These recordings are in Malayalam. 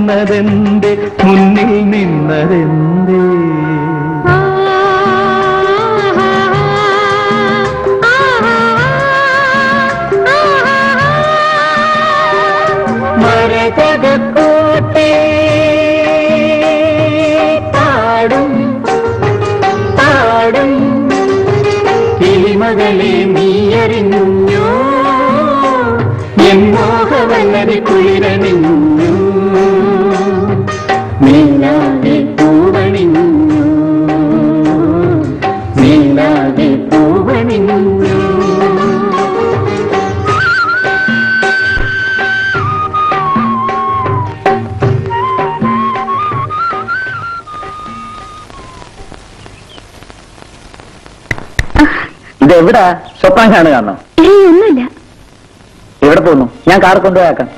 നിന്നതെന്തേ മുന്നിൽ നിന്നതെന്തേ മരതകോട്ടെ പാടും പാടും കിളിമകളെ നീയറിഞ്ഞു എൻ മോഹവല്ലരി കുളിരണിഞ്ഞു നീലാതെ പൂവണിഞ്ഞു നീലാതെ പൂവണിഞ്ഞു ഇത് എവിടാ സ്വപ്നം കാണുകയാണോ ഏയ് ഒന്നുമില്ല എവിടെ പോകുന്നു ഞാൻ കാർ കൊണ്ടുപോയാക്കാം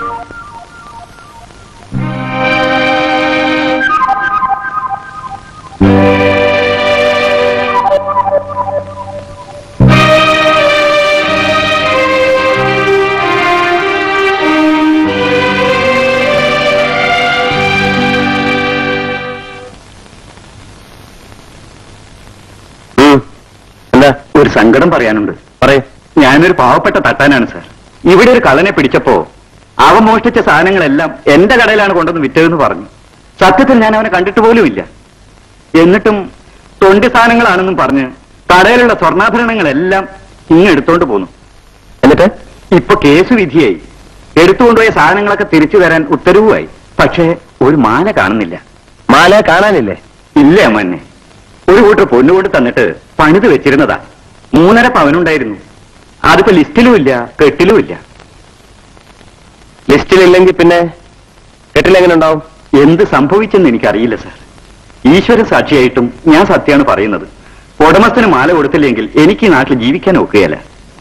എന്താ ഒരു സങ്കടം പറയാനുണ്ട് പറയേ ഞാനൊരു പാവപ്പെട്ട തട്ടാനാണ് സാർ ഇവിടെ ഒരു കള്ളനെ പിടിച്ചപ്പോ അവൻ മോഷ്ടിച്ച സാധനങ്ങളെല്ലാം എന്റെ കടയിലാണ് കൊണ്ടുവന്ന് വിറ്റതെന്ന് പറഞ്ഞു സത്യത്തിൽ ഞാൻ അവനെ കണ്ടിട്ട് പോലുമില്ല എന്നിട്ടും തൊണ്ടി സാധനങ്ങളാണെന്നും പറഞ്ഞ് കടയിലുള്ള സ്വർണ്ണാഭരണങ്ങളെല്ലാം ഇങ്ങ് എടുത്തോണ്ട് പോന്നു എന്നിട്ട് ഇപ്പൊ കേസ് വിധിയായി എടുത്തുകൊണ്ടുപോയ സാധനങ്ങളൊക്കെ തിരിച്ചു തരാൻ ഉത്തരവുമായി പക്ഷേ ഒരു മാല കാണുന്നില്ല മാല കാണാനില്ലേ ഇല്ല അമ്മന്നെ ഒരു കൂട്ടർ പൊന്നുകൊണ്ട് തന്നിട്ട് പണിത് വെച്ചിരുന്നതാ മൂന്നര പവനുണ്ടായിരുന്നു അതിപ്പോ ലിസ്റ്റിലും ഇല്ല കെട്ടിലും ഇല്ല ലിസ്റ്റിലില്ലെങ്കിൽ പിന്നെ കെട്ടിലെങ്ങനെ ഉണ്ടാവും എന്ത് സംഭവിച്ചെന്ന് എനിക്കറിയില്ല സാർ ഈശ്വരൻ സാക്ഷിയായിട്ടും ഞാൻ സത്യമാണ് പറയുന്നത് ഉടമസ്ഥന് മാല കൊടുത്തില്ലെങ്കിൽ എനിക്ക് ഈ നാട്ടിൽ ജീവിക്കാൻ ഒക്കുകയല്ല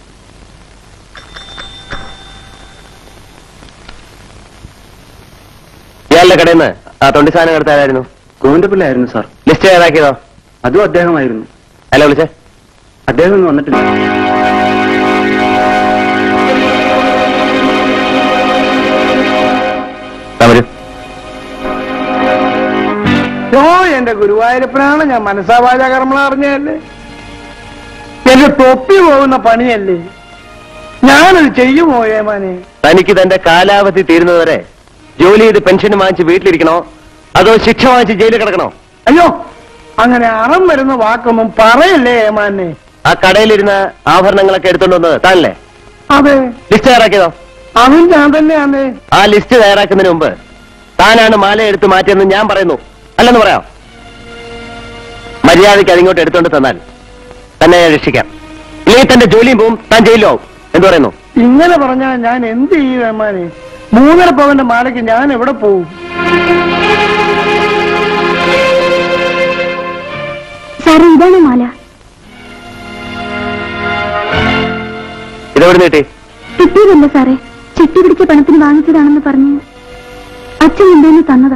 ഇയാളുടെ കടയിൽ നിന്ന് ആ തൊണ്ടി സാധനം എടുത്താരായിരുന്നു കോന്തപ്പിള്ളായിരുന്നു സാർ ലിസ്റ്റ് ഏതാക്കിയതോ അതും അദ്ദേഹമായിരുന്നു അല്ല വിളിച്ചേ അദ്ദേഹം ഒന്നും വന്നിട്ടില്ല ദാ വരൂ ഓ എന്റെ ഗുരുവായൂരപ്പനാണ് ഞാൻ മനസ്സാവാച കർമ്മ അറിഞ്ഞല്ലേ എന്റെ തൊപ്പി പോകുന്ന പണിയല്ലേ ഞാനത് ചെയ്യുമോ ഏമാനെ തനിക്ക് തന്റെ കാലാവധി തീരുന്നതുവരെ ജോലി ചെയ്ത് പെൻഷൻ വാങ്ങിച്ച് വീട്ടിലിരിക്കണോ അതോ ശിക്ഷ വാങ്ങിച്ച് ജയിലിൽ കിടക്കണോ അയ്യോ അങ്ങനെ അറം വരുന്ന വാക്കൊന്നും പറയല്ലേ ഏമാനെ ആ കടയിലിരുന്ന ആഭരണങ്ങളൊക്കെ എടുത്തോണ്ട് വന്നത് താനല്ലേ അതെ ലിസ്റ്റ് തയ്യാറാക്കിയതോ അതും ഞാൻ തന്നെയാന്നേ ആ ലിസ്റ്റ് തയ്യാറാക്കുന്നതിന് മുമ്പ് താനാണ് മാല എടുത്ത് മാറ്റിയെന്ന് ഞാൻ പറയുന്നു അല്ലെന്ന് പറയാം മര്യാദയ്ക്ക് അതിങ്ങോട്ട് എടുത്തോണ്ട് തന്നാൽ തന്നെ ഞാൻ രക്ഷിക്കാം ഇല്ലെങ്കിൽ തന്റെ ജോലിയും പോവും താൻ ജയിലിലും ആവും എന്ത് പറയുന്നു ഇങ്ങനെ പറഞ്ഞാൽ ഞാൻ എന്ത് ചെയ്യും ഏമാനെ മൂന്നര പവന്റെ മാലയ്ക്ക് ഞാൻ എവിടെ പോവും സാറേ ഇതാണ് മാല ഇതെവിടെ നീട്ടി കിട്ടിയതല്ല സാറേ ചിട്ടി പിടിച്ച പണത്തിന് വാങ്ങിച്ചതാണെന്ന് പറഞ്ഞ് അച്ഛൻ എന്തേന്ന് തന്നതാ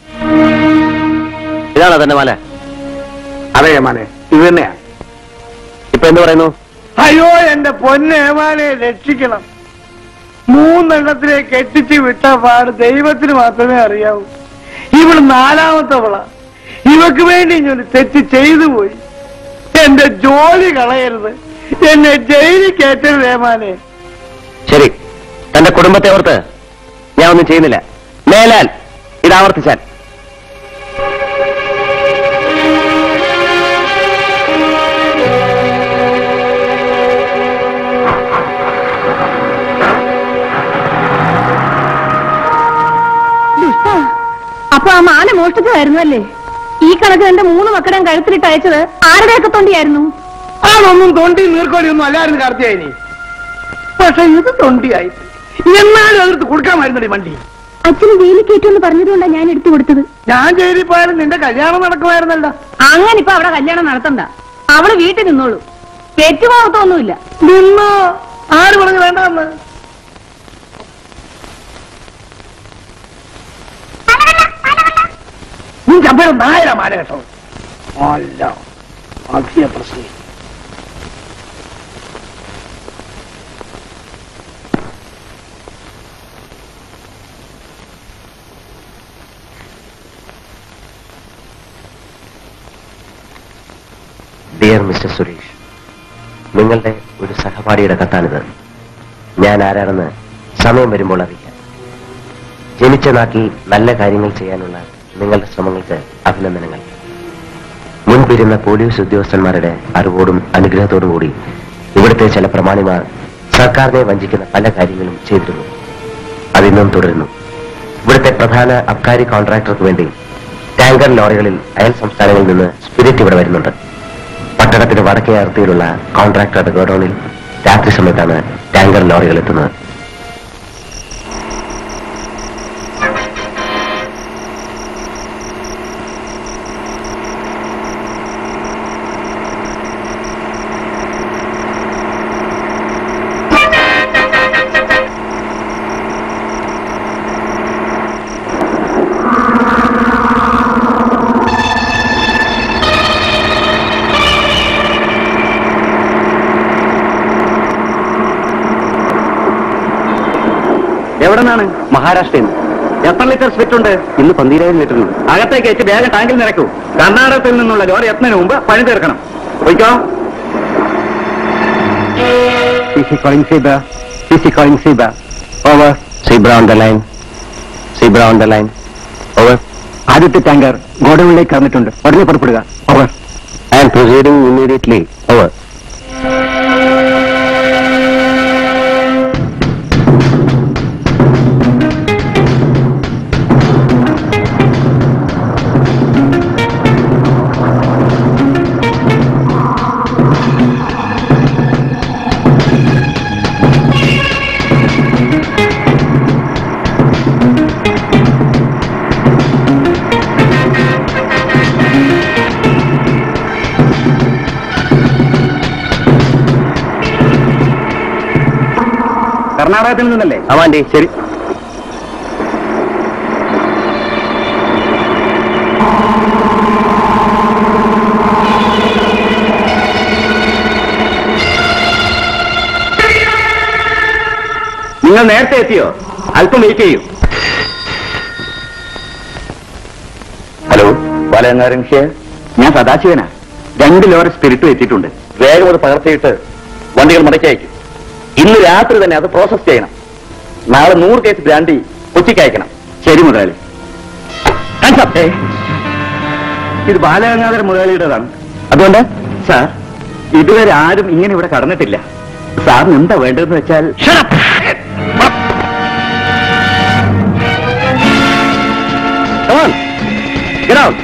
ഇതാണോ തന്റെ മാല അതെ ഏമാനെ ഇത് തന്നെയാ ഇപ്പൊ എന്ത് പറയുന്നു അയ്യോ എന്റെ പൊന്നേമാനെ രക്ഷിക്കണം മൂന്നെണ്ണത്തിനെ കെട്ടിച്ച് വിട്ട പാട് ദൈവത്തിന് മാത്രമേ അറിയാവൂ ഇവള് നാലാമത്തവള ഇവക്ക് വേണ്ടി ഞാൻ തെറ്റ് ചെയ്തു പോയി എന്റെ ജോലി കളയരുത് എന്നെ ജയിലിൽ കയറ്റരുത് ഏമാനെ ശരി തന്റെ കുടുംബത്തെ ഓർത്ത് ഞാൻ ഒന്നും ചെയ്യുന്നില്ല മേലാൽ ഇത് ആവർത്തിച്ചാൽ ദുഷ്ട അപ്പൊ ആ മാല മോഷ്ടിച്ചതായിരുന്നു അല്ലേ ഈ കണക്ക് എന്റെ മൂന്ന് മക്കളെ കഴുത്തിലിട്ട് അയച്ചത് ആരുടെയൊക്കെ തൊണ്ടിയായിരുന്നു അതൊന്നും തൊണ്ടി നീർക്കോലി ഒന്നും അല്ലായിരുന്നു കാർത്തിയായി പക്ഷെ ഇത് തൊണ്ടിയായി എന്നാലും അതെടുത്ത് കൊടുക്കാമായിരുന്നടി വണ്ടി അച്ഛന് ജയിലിൽ കയറ്റുമെന്ന് പറഞ്ഞതുകൊണ്ടാണ് ഞാൻ എടുത്തു കൊടുത്തത് ഞാൻ ജയിലിൽ പോയാലും നിന്റെ കല്യാണം നടക്കുമായിരുന്നല്ലോ അങ്ങനെ ഇപ്പൊ അവിടെ കല്യാണം നടത്തണ്ട അവള് വീട്ടിൽ നിന്നോളൂ പെറ്റുപോകത്തൊന്നുമില്ല നിന്നോ ആര് പറഞ്ഞു വേണ്ടെന്ന് നീ ചമ്പയുടെ നായര മാല കേട്ടോ അല്ല അധിക പ്രശ്നം ഡിയർ മിസ്റ്റർ സുരേഷ് നിങ്ങളുടെ ഒരു സഹപാഠിയുടെ കത്താണിത് ഞാൻ ആരാണെന്ന് സമയം വരുമ്പോൾ അറിയിക്കാം ജനിച്ച നാട്ടിൽ നല്ല കാര്യങ്ങൾ ചെയ്യാനുള്ള നിങ്ങളുടെ ശ്രമങ്ങൾക്ക് അഭിനന്ദനങ്ങൾ മുൻപിരുന്ന പോലീസ് ഉദ്യോഗസ്ഥന്മാരുടെ അറിവോടും അനുഗ്രഹത്തോടും കൂടി ഇവിടുത്തെ ചില പ്രമാണിമാർ സർക്കാരിനെ വഞ്ചിക്കുന്ന പല കാര്യങ്ങളും ചെയ്തിരുന്നു അതിന്നും തുടരുന്നു ഇവിടുത്തെ പ്രധാന അബ്കാരി കോൺട്രാക്ടർക്ക് വേണ്ടി ടാങ്കർ ലോറികളിൽ അയൽ സംസ്ഥാനങ്ങളിൽ നിന്ന് സ്പിരിറ്റ് ഇവിടെ വരുന്നുണ്ട് പട്ടണത്തിന് വടക്കേ അതിർത്തിയിലുള്ള കോൺട്രാക്ടറുടെ ഗോഡൌണിൽ രാത്രി സമയത്താണ് ടാങ്കർ ലോറികൾ എത്തുന്നത് എവിടെ നിന്നാണ് മഹാരാഷ്ട്രയിൽ നിന്ന് എത്ര ലിറ്റർ സ്പിറ്റ് ഉണ്ട് ഇന്ന് പന്തിരായിരം ലിറ്റർ അകത്തേക്ക് വെച്ച് വേഗം ടാങ്കിൽ നിറക്കൂ കർണാടകത്തിൽ നിന്നുള്ള ലോറി എത്തുന്നതിന് മുമ്പ് പണി തീർക്കണം പോയിക്കോ over zebra on the line zebra on the line over ആദ്യത്തെ ടാങ്കർ ഗോഡൌണിലേക്ക് കടന്നിട്ടുണ്ട് ഉടനെ പുറപ്പെടുക over I am proceeding immediately over കർണാടകത്തിൽ നിന്നല്ലേ അവാണ്ടി ശരി നിങ്ങൾ നേരത്തെ എത്തിയോ അല്പം വെയിറ്റ് ചെയ്യൂ ഹലോ ബാലഗംഗാരൻ ഹിയർ ഞാൻ സദാശിവനാ രണ്ട് ലോറി സ്പിരിറ്റ് എത്തിയിട്ടുണ്ട് വേഗം അത് പകർത്തിയിട്ട് വണ്ടികൾ മടക്കി അയക്കും ഇന്ന് രാത്രി തന്നെ അത് പ്രോസസ് ചെയ്യണം നാളെ നൂറ് കേസ് ബ്രാൻഡി കൊച്ചിക്ക് അയക്കണം ശരി മുതലാളി ഏ, ഇത് ബാലഗംഗാധര മുതലാളിയുടേതാണ് അതുകൊണ്ട് സാർ ഇതുവരെ ആരും ഇങ്ങനെ ഇവിടെ കടന്നിട്ടില്ല സാറിന് എന്താ വേണ്ടതെന്ന് വെച്ചാൽ Come on. Get out.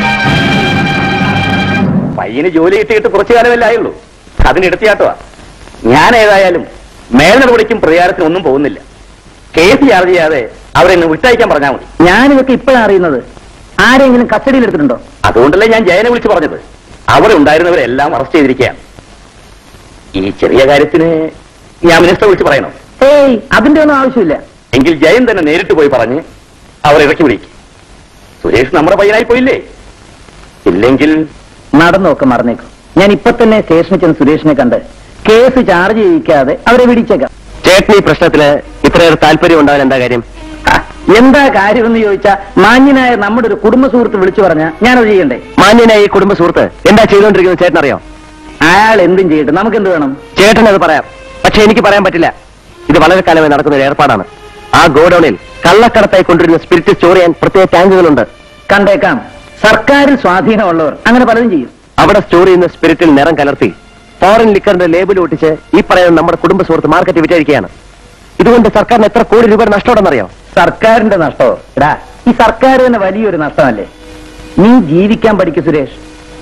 പയ്യന് ജോലി കിട്ടിയിട്ട് കുറച്ചു കാലമല്ലേ ആയുള്ളൂ അതിന് എടുത്തിയാട്ടുവാ ഞാൻ ഏതായാലും മേൽനടപടിക്കും പ്രതികാരത്തിനും ഒന്നും പോകുന്നില്ല കേസ് ചാർജ് ചെയ്യാതെ അവരെ ഇന്ന് വിട്ടയക്കാൻ പറഞ്ഞാൽ മതി ഞാനിതൊക്കെ ഇപ്പോഴാണ് അറിയുന്നത് ആരെങ്കിലും കസ്റ്റഡിയിൽ എടുത്തിട്ടുണ്ടോ അതുകൊണ്ടല്ലേ ഞാൻ ജയനെ വിളിച്ചു പറഞ്ഞത് അവിടെ ഉണ്ടായിരുന്നവരെല്ലാം അറസ്റ്റ് ചെയ്തിരിക്കുകയാണ് ഈ ചെറിയ കാര്യത്തിന് ഞാൻ മിനിസ്റ്റർ വിളിച്ച് പറയണം ഏയ് അതിന്റെ ഒന്നും ആവശ്യമില്ല എങ്കിൽ ജയൻ തന്നെ നേരിട്ട് പോയി പറഞ്ഞ് അവരെ ഇറക്കി വിളിക്കും സുരേഷ് നമ്മുടെ പയ്യനായി പോയില്ലേ ഇല്ലെങ്കിൽ നടന്നൊക്കെ മറന്നേക്കും ഞാൻ ഇപ്പൊ തന്നെ സ്റ്റേഷനിൽ ചെന്ന് സുരേഷിനെ കണ്ട് കേസ് ചാർജ് ചെയ്യിക്കാതെ അവരെ പിടിച്ചേക്കാം ചേട്ടൻ ഈ പ്രശ്നത്തിന് ഇത്രയേറെ താല്പര്യം ഉണ്ടാവാൻ എന്താ കാര്യം ആ, എന്താ കാര്യമെന്ന് ചോദിച്ചാ മാന്യനായ നമ്മുടെ ഒരു കുടുംബ സുഹൃത്ത് വിളിച്ചു പറഞ്ഞാ ഞാനത് ചെയ്യണ്ടേ മാന്യനായ ഈ കുടുംബ സുഹൃത്ത് എന്താ ചെയ്തുകൊണ്ടിരിക്കുന്നത് ചേട്ടൻ അറിയോ അയാൾ എന്തും ചെയ്യട്ടെ നമുക്ക് എന്ത് വേണം ചേട്ടൻ അത് പറയാം പക്ഷെ എനിക്ക് പറയാൻ പറ്റില്ല ഇത് വളരെ കാലമായി നടക്കുന്ന ഒരു ഏർപ്പാടാണ് ആ ഗോഡൌണിൽ കള്ളക്കടത്തായി കൊണ്ടിരുന്ന സ്പിരിറ്റ് സ്റ്റോർ ചെയ്യാൻ പ്രത്യേക ടാങ്കുകളുണ്ട് കണ്ടേക്കാം സർക്കാരിൽ സ്വാധീനമുള്ളവർ അങ്ങനെ പലതും ചെയ്യും അവിടെ സ്റ്റോർ ചെയ്യുന്ന സ്പിരിറ്റിൽ നിറം കലർത്തി ഫോറിൻ ലിക്കറിന്റെ ലേബിൾ ഒട്ടിച്ച് ഈ പറയുന്ന നമ്മുടെ കുടുംബ സുഹൃത്ത് മാർക്കറ്റ് വിറ്റഴിക്കുകയാണ് ഇതുകൊണ്ട് സർക്കാരിന് എത്ര കോടി രൂപ നഷ്ടമുണ്ടെന്നറിയോ സർക്കാരിന്റെ നഷ്ടമോ എടാ ഈ സർക്കാർ തന്നെ വലിയൊരു നഷ്ടമല്ലേ നീ ജീവിക്കാൻ പഠിക്കു സുരേഷ്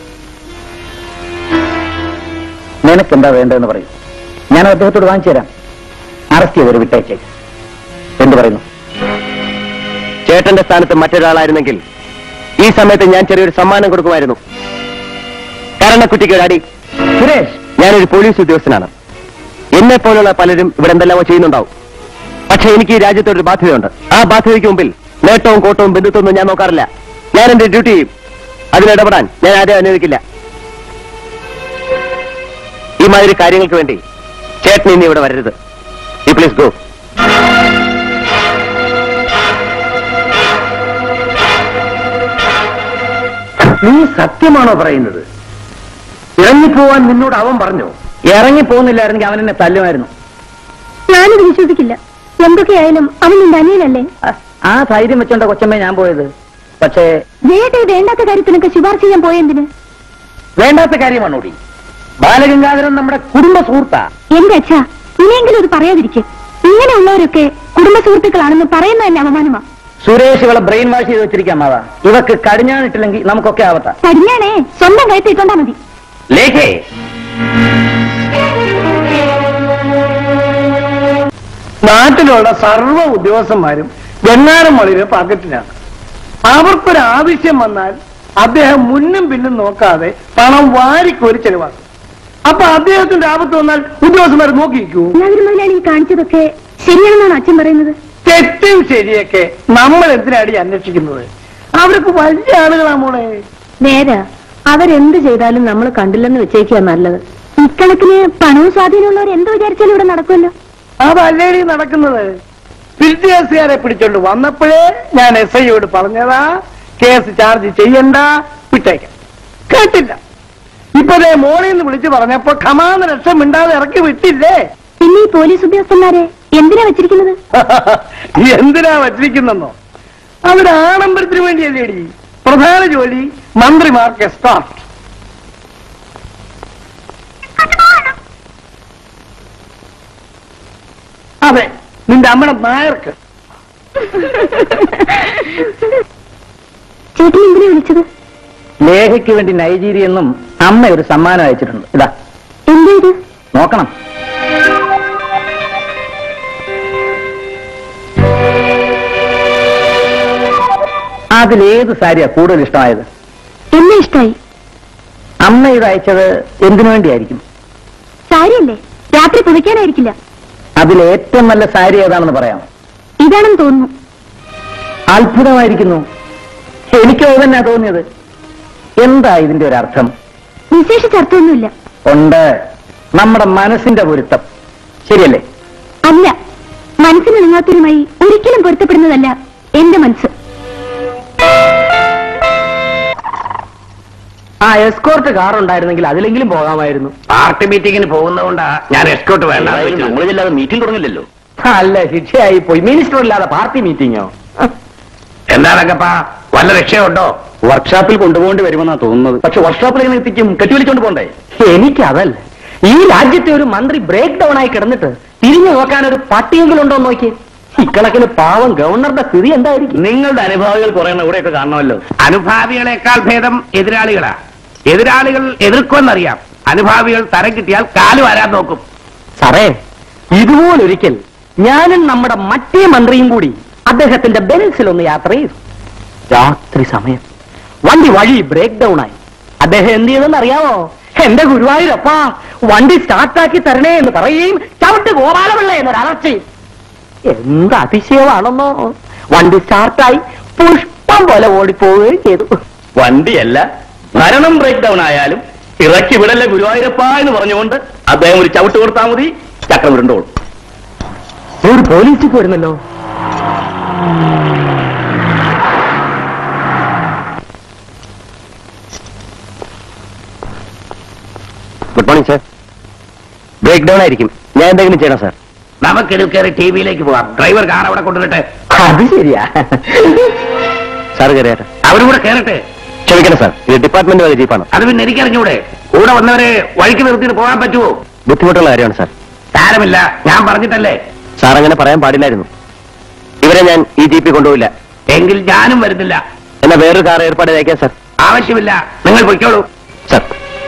നിനക്കെന്താ വേണ്ടതെന്ന് പറയൂ ഞാൻ അദ്ദേഹത്തോട് വാങ്ങിച്ചു തരാം അറസ്റ്റ് ചെയ്തൊരു വിട്ടയച്ചേക്ക് എന്ത് പറയുന്നു ചേട്ടന്റെ സ്ഥാനത്ത് മറ്റൊരാളായിരുന്നെങ്കിൽ ഈ സമയത്ത് ഞാൻ ചെറിയൊരു സമ്മാനം കൊടുക്കുമായിരുന്നു കരണക്കുറ്റിക്ക് ഒരു അടി സുരേഷ് ഞാനൊരു പോലീസ് ഉദ്യോഗസ്ഥനാണ് എന്നെ പോലുള്ള പലരും ഇവിടെ എന്തെല്ലാമോ ചെയ്യുന്നുണ്ടാവും പക്ഷെ എനിക്ക് ഈ രാജ്യത്തൊരു ബാധ്യതയുണ്ട് ആ ബാധ്യതയ്ക്ക് മുമ്പിൽ നേട്ടവും കോട്ടവും ബന്ധുത്വമൊന്നും ഞാൻ നോക്കാറില്ല ഞാൻ എന്റെ ഡ്യൂട്ടി ചെയ്യും അതിലിടപെടാൻ ഞാൻ ആരെയും അനുവദിക്കില്ല ഈ മാതിരി കാര്യങ്ങൾക്ക് വേണ്ടി ചേട്ടൻ ഇനി ഇവിടെ വരരുത് ഈ പ്ലീസ് ഗോ നീ സത്യമാണോ പറയുന്നത് ഇറങ്ങിപ്പോവാൻ നിന്നോട് അവൻ പറഞ്ഞോ ഇറങ്ങി പോകുന്നില്ലായിരുന്നെങ്കിൽ അവൻ എന്നെ തല്ലുമായിരുന്നു ഞാനിത് വിശ്വസിക്കില്ല എന്തൊക്കെയായാലും അവൻ നിന്റെ അനിയനല്ലേ ആ- ആ ധൈര്യം വെച്ചോണ്ട കൊച്ചമ്മ ഞാൻ പോയത് പക്ഷേ ജയേട്ട ഈ വേണ്ടാത്ത കാര്യത്തിനൊക്കെ ശുപാർശ ചെയ്യാൻ പോയെന്തിന് വേണ്ടാത്ത കാര്യമാണോടി ബാലഗംഗാധരൻ നമ്മുടെ കുടുംബ സുഹൃത്താ എന്റെ അച്ഛ ഇനിയെങ്കിലും ഇത് പറയാതിരിക്കെ ഇങ്ങനെയുള്ളവരൊക്കെ കുടുംബ സുഹൃത്തുക്കളാണെന്ന് പറയുന്നത് തന്നെ അപമാനമാ സുരേഷ് ഇവളെ ബ്രെയിൻ വാഷ് ചെയ്ത് വെച്ചിരിക്കാം മാതാ ഇവക്ക് കടിഞ്ഞാണിട്ടില്ലെങ്കിൽ നമുക്കൊക്കെ ആവത്ത കടിഞ്ഞാണേ സ്വന്തം കയറ്റി ഇട്ടോണ്ടാ മതി ലേഖേ നാട്ടിലുള്ള സർവ്വ ഉദ്യോഗസ്ഥന്മാരും വെണ്ണാരം മളിയുടെ പാക്കറ്റിലാണ് അവർക്കൊരു ആവശ്യം വന്നാൽ അദ്ദേഹം മുന്നും പിന്നും നോക്കാതെ പണം വാരിക്കോരി ചെലവാക്കും അപ്പൊ അദ്ദേഹത്തിന്റെ ആപത്ത് വന്നാൽ ഉദ്യോഗസ്ഥന്മാർ നോക്കിയിരിക്കൂ എല്ലാവരും മുതലാണ് ഈ കാണിച്ചതൊക്കെ ശരിയാണെന്നാണ് അച്ഛൻ പറയുന്നത് തെറ്റും ശരിയൊക്കെ നമ്മൾ എന്തിനാടി അന്വേഷിക്കുന്നത് അവർക്ക് വലിയ ആളുകളാ മോളെ നേരാ അവരെന്ത് ചെയ്താലും നമ്മൾ കണ്ടില്ലെന്ന് വെച്ചേക്കാ നല്ലത് ഇക്കണക്കിന് പണവും സ്വാധീനമുള്ളവർ എന്ത് വിചാരിച്ചാലും ഇവിടെ നടക്കുമല്ലോ അതല്ലേടി നടക്കുന്നത് വിദ്യാർത്ഥികാരെ പിടിച്ചോണ്ട് വന്നപ്പോഴേ ഞാൻ എസ് ഐയോട് പറഞ്ഞതാ കേസ് ചാർജ് ചെയ്യണ്ട വിട്ടേക്കാം കേട്ടില്ല ഇപ്പൊ ദേ മോളിൽ നിന്ന് വിളിച്ചു പറഞ്ഞപ്പോ ഖമാന്ന് ലക്ഷം മിണ്ടാതെ ഇറക്കി വിട്ടില്ലേ പിന്നെ ഈ പോലീസ് ഉദ്യോഗസ്ഥന്മാരെ എന്തിനാ വെച്ചിരിക്കുന്നത് എന്തിനാ വച്ചിരിക്കുന്നെന്നോ അവിടെ ആഡംബരത്തിന് വേണ്ടിയല്ലേടി പ്രധാന ജോലി മന്ത്രിമാർക്ക് എസ്കോർട്ട് അതെ നിന്റെ അമ്മയുടെ നായർക്ക് ചേട്ടൻ എന്തിനാ വിളിച്ചത് ലേഖയ്ക്ക് വേണ്ടി നൈജീരിയ എന്നും അമ്മ ഒരു സമ്മാനം അയച്ചിട്ടുണ്ട് ഇതാ എന്താ ഇത് നോക്കണം അതിലേത് സാരിയാ കൂടുതൽ ഇഷ്ടമായത് എന്നെ ഇഷ്ടായി അമ്മ ഇത് അയച്ചത് എന്തിനു വേണ്ടിയായിരിക്കും സാരിയല്ലേ രാത്രി പുതയ്ക്കാനായിരിക്കില്ല അതിൽ ഏറ്റവും നല്ല സാരി ഏതാണെന്ന് പറയാം ഇതാണെന്ന് തോന്നുന്നു അത്ഭുതമായിരിക്കുന്നു എനിക്കോ തന്നെയാ തോന്നിയത് എന്താ ഇതിന്റെ ഒരു അർത്ഥം വിശേഷിച്ച അർത്ഥമൊന്നുമില്ല ഉണ്ട് നമ്മുടെ മനസ്സിന്റെ പൊരുത്തം ശരിയല്ലേ അല്ല മനസ്സിന് നിങ്ങാത്തൊരുമായി ഒരിക്കലും പൊരുത്തപ്പെടുന്നതല്ല എന്റെ മനസ്സ് ആ എസ്കോർട്ട് കാർ ഉണ്ടായിരുന്നെങ്കിൽ അതിലെങ്കിലും പോകാമായിരുന്നു പാർട്ടി മീറ്റിംഗിന് പോകുന്നതുകൊണ്ടാ ഞാൻ എസ്കോട്ട് വേണ്ട നമ്മളില്ലാതെ മീറ്റിംഗ് തുടങ്ങില്ലല്ലോ അല്ല ശിക്ഷയായി പോയി മിനിസ്റ്റർ ഇല്ലാതെ പാർട്ടി മീറ്റിംഗോ എന്താണക്കപ്പാ വല്ല രക്ഷയുണ്ടോ വർക്ക്ഷോപ്പിൽ കൊണ്ടുപോകേണ്ടി വരുമെന്നാ തോന്നുന്നത് പക്ഷെ വർക്ക്ഷോപ്പിൽ എങ്ങനെ എത്തിക്കും കെട്ടിവിളിച്ചോണ്ട് പോണ്ടേ എനിക്കതല്ല ഈ രാജ്യത്തെ ഒരു മന്ത്രി ബ്രേക്ക് ഡൗൺ ആയി കിടന്നിട്ട് തിരിഞ്ഞു നോക്കാൻ ഒരു പട്ടിയെങ്കിലും ഉണ്ടോ എന്ന് നോക്കിയേ ഇക്കണക്കിന് പാവം ഗവർണറുടെ സ്ഥിതി എന്തായിരിക്കും നിങ്ങളുടെ അനുഭാവികൾ കുറെ ഇവിടെയൊക്കെ കാണണമല്ലോ അനുഭാവികളെക്കാൾ ഭേദം എതിരാളികളാ എതിരാളികൾ എതിർക്കുമെന്നറിയാം അനുഭാവികൾ തരം കിട്ടിയാൽ കാല് വരാൻ നോക്കും സാറേ ഇതുപോലൊരിക്കൽ ഞാനും നമ്മുടെ മറ്റേ മന്ത്രിയും കൂടി അദ്ദേഹത്തിന്റെ ബെൻസിലൊന്ന് യാത്ര ചെയ്തു രാത്രി സമയം വണ്ടി വഴി ബ്രേക്ക് ഡൗൺ ആയി അദ്ദേഹം എന്ത് ചെയ്തെന്ന് അറിയാമോ എന്റെ ഗുരുവായൂരപ്പാ വണ്ടി സ്റ്റാർട്ടാക്കി തരണേ എന്ന് പറയുകയും ചവിട്ട് ഗോപാലപിള്ള എന്നൊരു അലർച്ചയും എന്ത് അതിശയമാണെന്നോ വണ്ടി സ്റ്റാർട്ടായി പുഷ്പം പോലെ ഓടിപ്പോവുകയും ചെയ്തു വണ്ടിയല്ല ഭരണം ബ്രേക്ക് ഡൗൺ ആയാലും ഇറക്കി വിടല്ലേ ഗുരുവായൂരപ്പ എന്ന് പറഞ്ഞുകൊണ്ട് അദ്ദേഹം ഒരു ചവിട്ട് കൊടുത്താൽ മതി ചക്രം വിടണ്ടോളും ഒരു പോലീസ് പോരുന്നല്ലോ good morning sir break down ആയിരിക്കും ഞാൻ എന്തെങ്കിലും ചെയ്യണം സാർ നമുക്കിതിൽ കയറി ടി വിയിലേക്ക് പോവാം ഡ്രൈവർ കാർ അവിടെ കൊണ്ടുവരട്ടെ അത് ശരിയാ സാർ കയറിയാട്ടെ അവരും കൂടെ കയറട്ടെ ക്ഷമിക്കണം സാർ ഇത് ഡിപ്പാർട്ട്മെന്റ് വക ജീപ്പാണ് അത് പിന്നെ എനിക്കറിഞ്ഞൂടെ കൂടെ വന്നവരെ വഴിക്ക് നിർത്തിയിട്ട് പോകാൻ പറ്റുമോ ബുദ്ധിമുട്ടുള്ള കാര്യമാണ് സാർ സാരമില്ല ഞാൻ പറഞ്ഞിട്ടല്ലേ സാർ അങ്ങനെ പറയാൻ പാടില്ലായിരുന്നു ഇവരെ ഞാൻ ഈ ജീപ്പിൽ കൊണ്ടുപോയില്ല എങ്കിൽ ഞാനും വരുന്നില്ല എന്നാ വേറൊരു കാർ ഏർപ്പാട് ചെയ്തേക്കാം സാർ ആവശ്യമില്ല നിങ്ങൾ പൊയ്ക്കോളൂ സാർ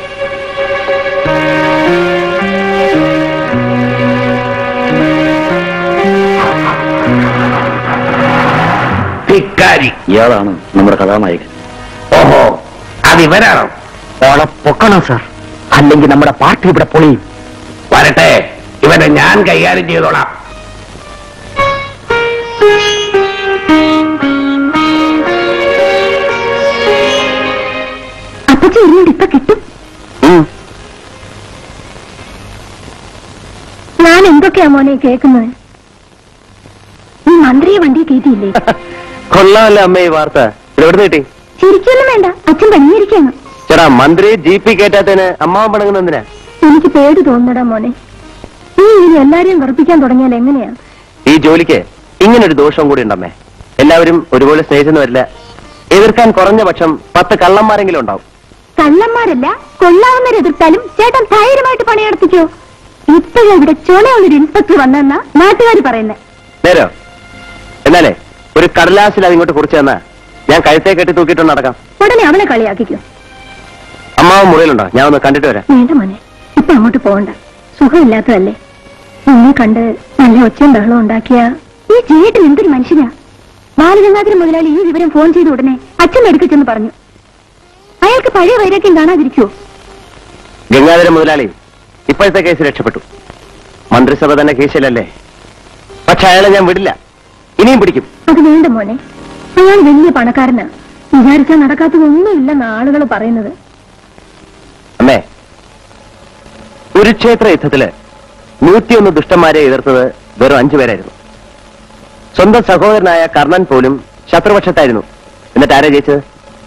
ധിക്കാരി ഇയാളാണ് നമ്മുടെ കഥാനായകൻ ഓഹോ അത് ഇവരാണോ ഓളെ പൊക്കണം സാർ അല്ലെങ്കിൽ നമ്മുടെ പാർട്ടി ഇവിടെ പൊളിയും വരട്ടെ ഇവനെ ഞാൻ കൈകാര്യം ചെയ്തോളാം അപ്പച്ചി ഇരുന്നുണ്ട് ഇപ്പൊ കിട്ടും ഞാൻ എന്തൊക്കെയാ മോനെ കേൾക്കുന്നത് നീ മന്ത്രിയെ വണ്ടി കയറ്റിയില്ലേ കൊള്ളാമല്ലോ അമ്മ ഈ വാർത്ത ഇത് എവിടെ കിട്ടി ചിരിക്കൊന്നും വേണ്ട അച്ഛൻ പണിഞ്ഞിരിക്കാണ് ചേട്ടാ മന്ത്രി ജീപ്പിൽ കയറ്റാത്തതിന് അമ്മാവൻ പണങ്ങുന്ന എന്തിനാ എനിക്ക് പേടി തോന്നടാ മോനെ നീ ഇനി എല്ലാരെയും വെറുപ്പിക്കാൻ തുടങ്ങിയാൽ എങ്ങനെയാ ഈ ജോലിക്ക് ഇങ്ങനൊരു ദോഷവും കൂടി ഉണ്ടമ്മേ എല്ലാവരും ഒരുപോലെ സ്നേഹിച്ചെന്ന് വരില്ല എതിർക്കാൻ കുറഞ്ഞ പക്ഷം പത്ത് കള്ളന്മാരെങ്കിലും ഉണ്ടാവും കള്ളന്മാരല്ല കൊള്ളാവുന്നവരെ എതിർത്താലും ചേട്ടൻ ധൈര്യമായിട്ട് പണിയെടുപ്പിക്കോ ഇപ്പോഴും ഇവിടെ ചുളയുള്ളൊരു ഇൻസ്പെക്ടർ വന്നെന്നാ നാട്ടുകാർ പറയുന്നത് നേരോ എന്നാലേ ഒരു കടലാസിൽ അതിങ്ങോട്ട് കുറിച്ച് തന്നാ ഞാൻ കഴുത്തേ കെട്ടി തൂക്കിയിട്ടുണ്ട് നടക്കാം ഉടനെ അവനെ കളിയാക്കിക്കോ അമ്മാവൻ മുറിയിലുണ്ടോ ഞാൻ ഒന്ന് കണ്ടിട്ട് വരാം വേണ്ട മോനെ ഇപ്പൊ അങ്ങോട്ട് പോകണ്ട സുഖമില്ലാത്തതല്ലേ നിന്നെ കണ്ട് നല്ല ഒച്ചയും ബഹളവും ഉണ്ടാക്കിയ ഈ ചേട്ടൻ എന്തൊരു മനുഷ്യനാ ബാലഗംഗാധരൻ മുതലാളി ഈ വിവരം ഫോൺ ചെയ്ത ഉടനെ അച്ഛൻ എടുക്കൽ ചെന്ന് പറഞ്ഞു അയാൾക്ക് പഴയ വൈരാഗ്യം കാണാതിരിക്കുവോ ഗംഗാധര മുതലാളി ഇപ്പോഴത്തെ കേസ് രക്ഷപ്പെട്ടു മന്ത്രിസഭ തന്നെ കേസിലല്ലേ പക്ഷെ അയാളെ ഞാൻ വിടില്ല ഇനിയും പിടിക്കും അത് വേണ്ട മോനെ അയാൾ വലിയ പണക്കാരനാ വിചാരിച്ചാൽ നടക്കാത്തതൊന്നുമില്ലെന്ന് ആളുകൾ പറയുന്നത് അമ്മേ കുരുക്ഷേത്ര യുദ്ധത്തില് നൂറ്റിയൊന്ന് ദുഷ്ടന്മാരെ എതിർത്തത് വെറും അഞ്ചുപേരായിരുന്നു സ്വന്തം സഹോദരനായ കർണൻ പോലും ശത്രുപക്ഷത്തായിരുന്നു എന്നിട്ട് ആരാ ജയിച്ചത്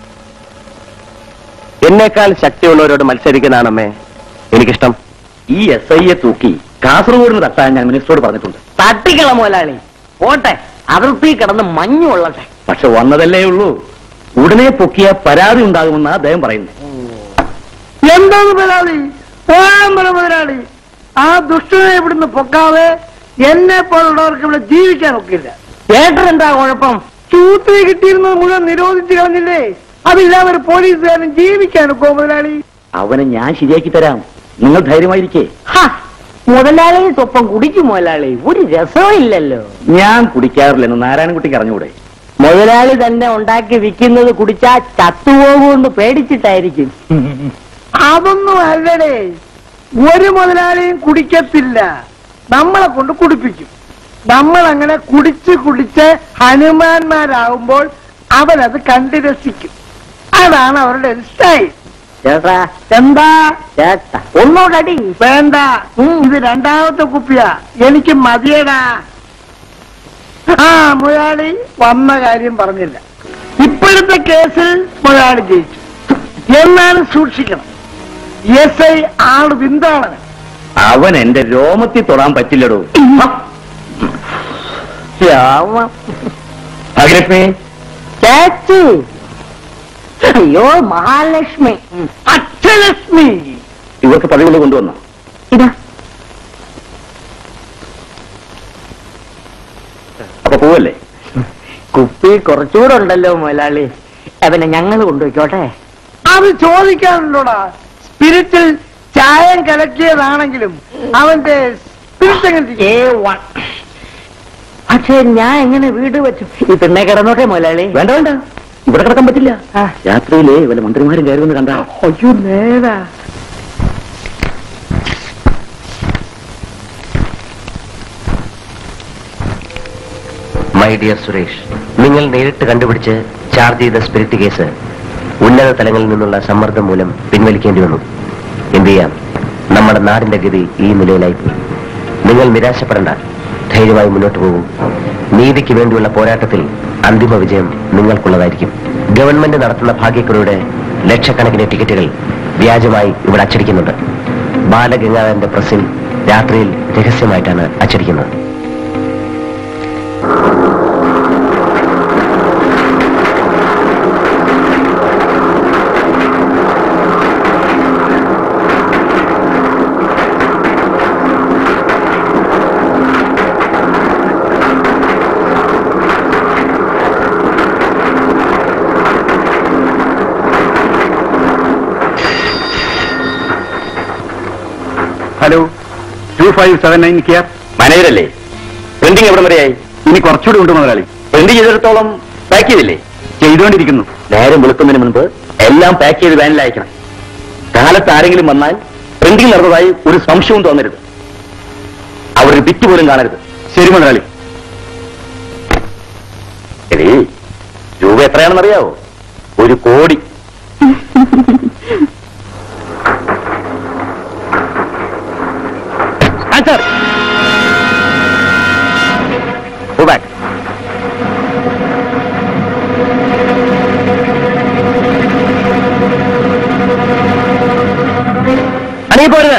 എന്നേക്കാൾ ശക്തിയുള്ളവരോട് മത്സരിക്കുന്നതാണ് അമ്മേ എനിക്കിഷ്ടം ഈ എസ് ഐയെ തൂക്കി കാസർഗോഡിന് തട്ടാൻ ഞാൻ മിനിസ്റ്ററോട് പറഞ്ഞിട്ടുണ്ട് തട്ടിക്കള മുതലാളി പോട്ടെ അതിർത്തി കിടന്ന് മഞ്ഞു കൊള്ളട്ടെ പക്ഷെ വന്നതല്ലേ ഉള്ളൂ ഉടനെ പൊക്കിയ പരാതി ഉണ്ടാകുമെന്ന് അദ്ദേഹം പറയുന്നു എന്താണ് മുതലാളി പോയാമ്പല മുതലാളി ആ ദുഷ്ടനെ ഇവിടുന്ന് പൊക്കാതെ എന്നെ പോലുള്ളവർക്ക് ഇവിടെ ജീവിക്കാൻ ഒക്കില്ല ചേട്ടൻ എന്താ കുഴപ്പം ചൂത്തി കിട്ടിയിരുന്നത് മുഴുവൻ നിരോധിച്ചു കളഞ്ഞില്ലേ അതില്ലാതെ ഒരു പോലീസുകാരൻ ജീവിക്കാൻ ഒക്കോ മുതലാളി അവനെ ഞാൻ ശരിയാക്കി തരാം നിങ്ങൾ ധൈര്യമായിരിക്കേ മുതലാളി സ്വപ്പം കുടിക്കും മുതലാളി ഒരു രസവും ഇല്ലല്ലോ ഞാൻ കുടിക്കാറില്ലെന്ന് നാരായണൻകുട്ടിക്ക് അറിഞ്ഞൂടെ മുതലാളി തന്നെ ഉണ്ടാക്കി വിൽക്കുന്നത് കുടിച്ചാ ചത്തുപോകുമെന്ന് പേടിച്ചിട്ടായിരിക്കും അതൊന്നും അല്ലടേ ഒരു മുതലാളിയും കുടിക്കത്തില്ല നമ്മളെ കൊണ്ട് കുടിപ്പിക്കും നമ്മൾ അങ്ങനെ കുടിച്ച് കുടിച്ച് ഹനുമാന്മാരാകുമ്പോൾ അവരത് കണ്ടു രസിക്കും അതാണ് അവരുടെ ഒരു സ്റ്റൈൽ ചേട്ടാ എന്താ ചേട്ടാ ഒന്നോടടി വേണ്ട ഇത് രണ്ടാമത്തെ കുപ്പിയാ എനിക്ക് മതിയടാ ആ മുതലാളി വന്ന കാര്യം പറഞ്ഞില്ല ഇപ്പോഴത്തെ കേസിൽ മുതലാളി ജയിച്ചു എന്നാലും സൂക്ഷിക്കണം എസ് ഐ ആള് വിന്താണ് അവൻ എന്റെ രോമത്തിൽ തൊടാൻ പറ്റില്ലടോ രാമ ഭാഗ്യലക്ഷ്മി ചേച്ചി അയ്യോ മഹാലക്ഷ്മി അക്ഷലക്ഷ്മി ഇവർക്ക് പതിവുകൾ കൊണ്ടുവന്നു ഇതാ അപ്പൊ പോവല്ലേ കുപ്പി കുറച്ചുകൂടെ ഉണ്ടല്ലോ മുതലാളി അവനെ ഞങ്ങൾ കൊണ്ടുപോയിക്കോട്ടെ അത് ചോദിക്കാനുള്ളൂടാ സ്പിരിറ്റിൽ ചായം കലക്കിയതാണെങ്കിലും അവന്റെ എ വൺ പക്ഷേ ഞാൻ എങ്ങനെ വീട് വെച്ചു ഈ പെണ്ണെ കിടന്നോട്ടെ മുതലാളി വേണ്ട വേണ്ട ഇവിടെ കിടക്കാൻ പറ്റില്ല രാത്രിയിലേ വല്ല മന്ത്രിമാരും കയറി വന്ന് കണ്ടാ അയ്യോ നേരാ മൈ ഡിയർ സുരേഷ് നിങ്ങൾ നേരിട്ട് കണ്ടുപിടിച്ച് ചാർജ് ചെയ്ത സ്പിരിറ്റ് കേസ് ഉന്നത തലങ്ങളിൽ നിന്നുള്ള സമ്മർദ്ദം മൂലം പിൻവലിക്കേണ്ടി വന്നു എന്ത് ചെയ്യാം നമ്മുടെ നാടിന്റെ ഗതി ഈ നിലയിലായി പോയി നിങ്ങൾ നിരാശപ്പെടേണ്ട ധൈര്യമായി മുന്നോട്ട് പോകും നീതിക്ക് വേണ്ടിയുള്ള പോരാട്ടത്തിൽ അന്തിമ വിജയം നിങ്ങൾക്കുള്ളതായിരിക്കും ഗവൺമെന്റ് നടത്തുന്ന ഭാഗ്യക്കുറിയുടെ ലക്ഷക്കണക്കിന് ടിക്കറ്റുകൾ വ്യാജമായി ഇവിടെ അച്ചടിക്കുന്നുണ്ട് ബാലഗംഗാധരന്റെ പ്രസിൽ രാത്രിയിൽ രഹസ്യമായിട്ടാണ് അച്ചടിക്കുന്നത് hello two five seven nine കിയർ മാനേജറല്ലേ പ്രിന്റിംഗ് എവിടെ വരെയായി ഇനി കുറച്ചുകൂടി ഉണ്ട് മുതലാളി പ്രിന്റ് ചെയ്തിടത്തോളം പാക്ക് ചെയ്തില്ലേ ചെയ്തുകൊണ്ടിരിക്കുന്നു നേരം വെളുക്കുന്നതിന് മുൻപ് എല്ലാം പാക്ക് ചെയ്ത് വാനിൽ അയക്കണം കാലത്ത് ആരെങ്കിലും വന്നാൽ പ്രിന്റിംഗ് നടന്നതായി ഒരു സംശയവും തോന്നരുത് അവർ ഒരു ബിറ്റ് പോലും കാണരുത് ശരി മുതലാളി എടീ രൂപ എത്രയാണെന്നറിയാവോ ഒരു കോടി Answer. Go back. അണങ്ങി പോരുത്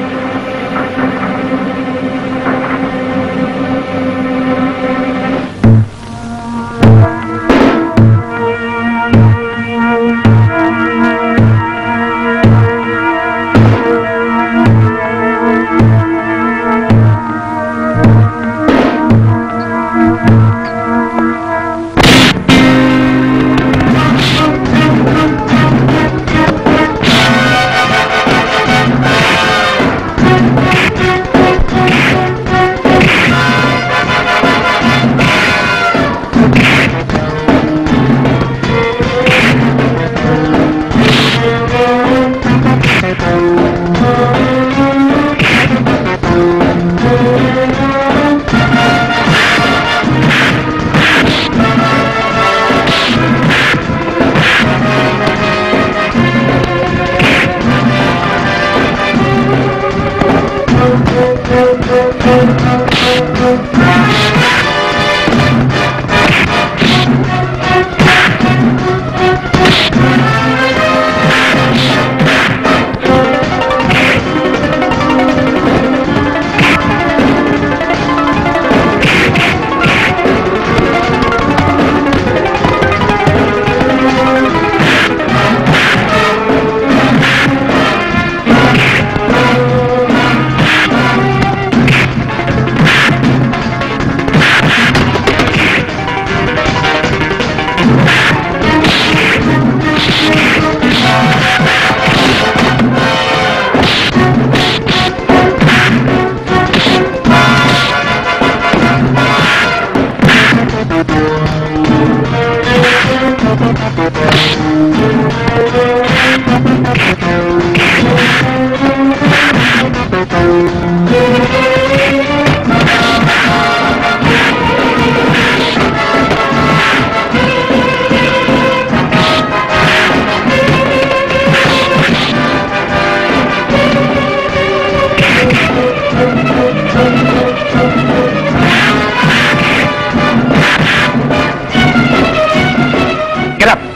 Get up.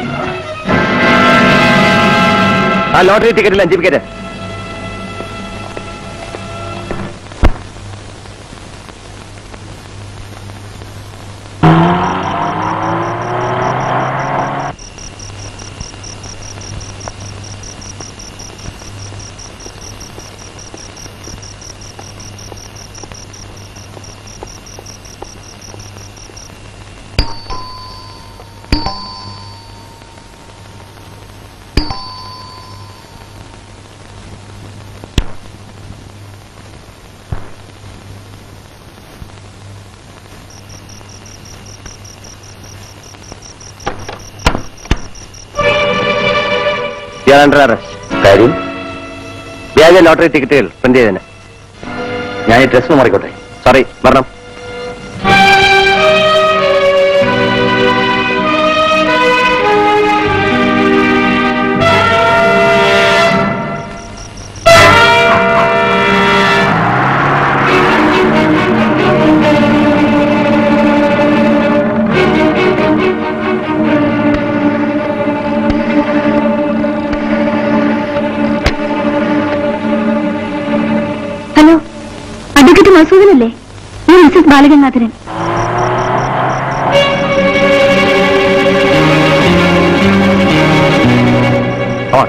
ആ ലോട്ടറി ടിക്കറ്റിൽ അഞ്ച് വിക്കറ്റ് യു അണ്ടർ അറസ്റ്റ് കാര്യം വ്യാജ ലോട്ടറി ടിക്കറ്റുകൾ പ്രിന്റ് ചെയ്തതിന് ഞാൻ ഈ ഡ്രസ് മാറിക്കോട്ടെ സോറി വരണം ഹലോ അഡ്വക്കേറ്റ് മസൂദനല്ലേ ഞാൻ മിസ്സസ് ബാലഗംഗാധരൻ ഓൺ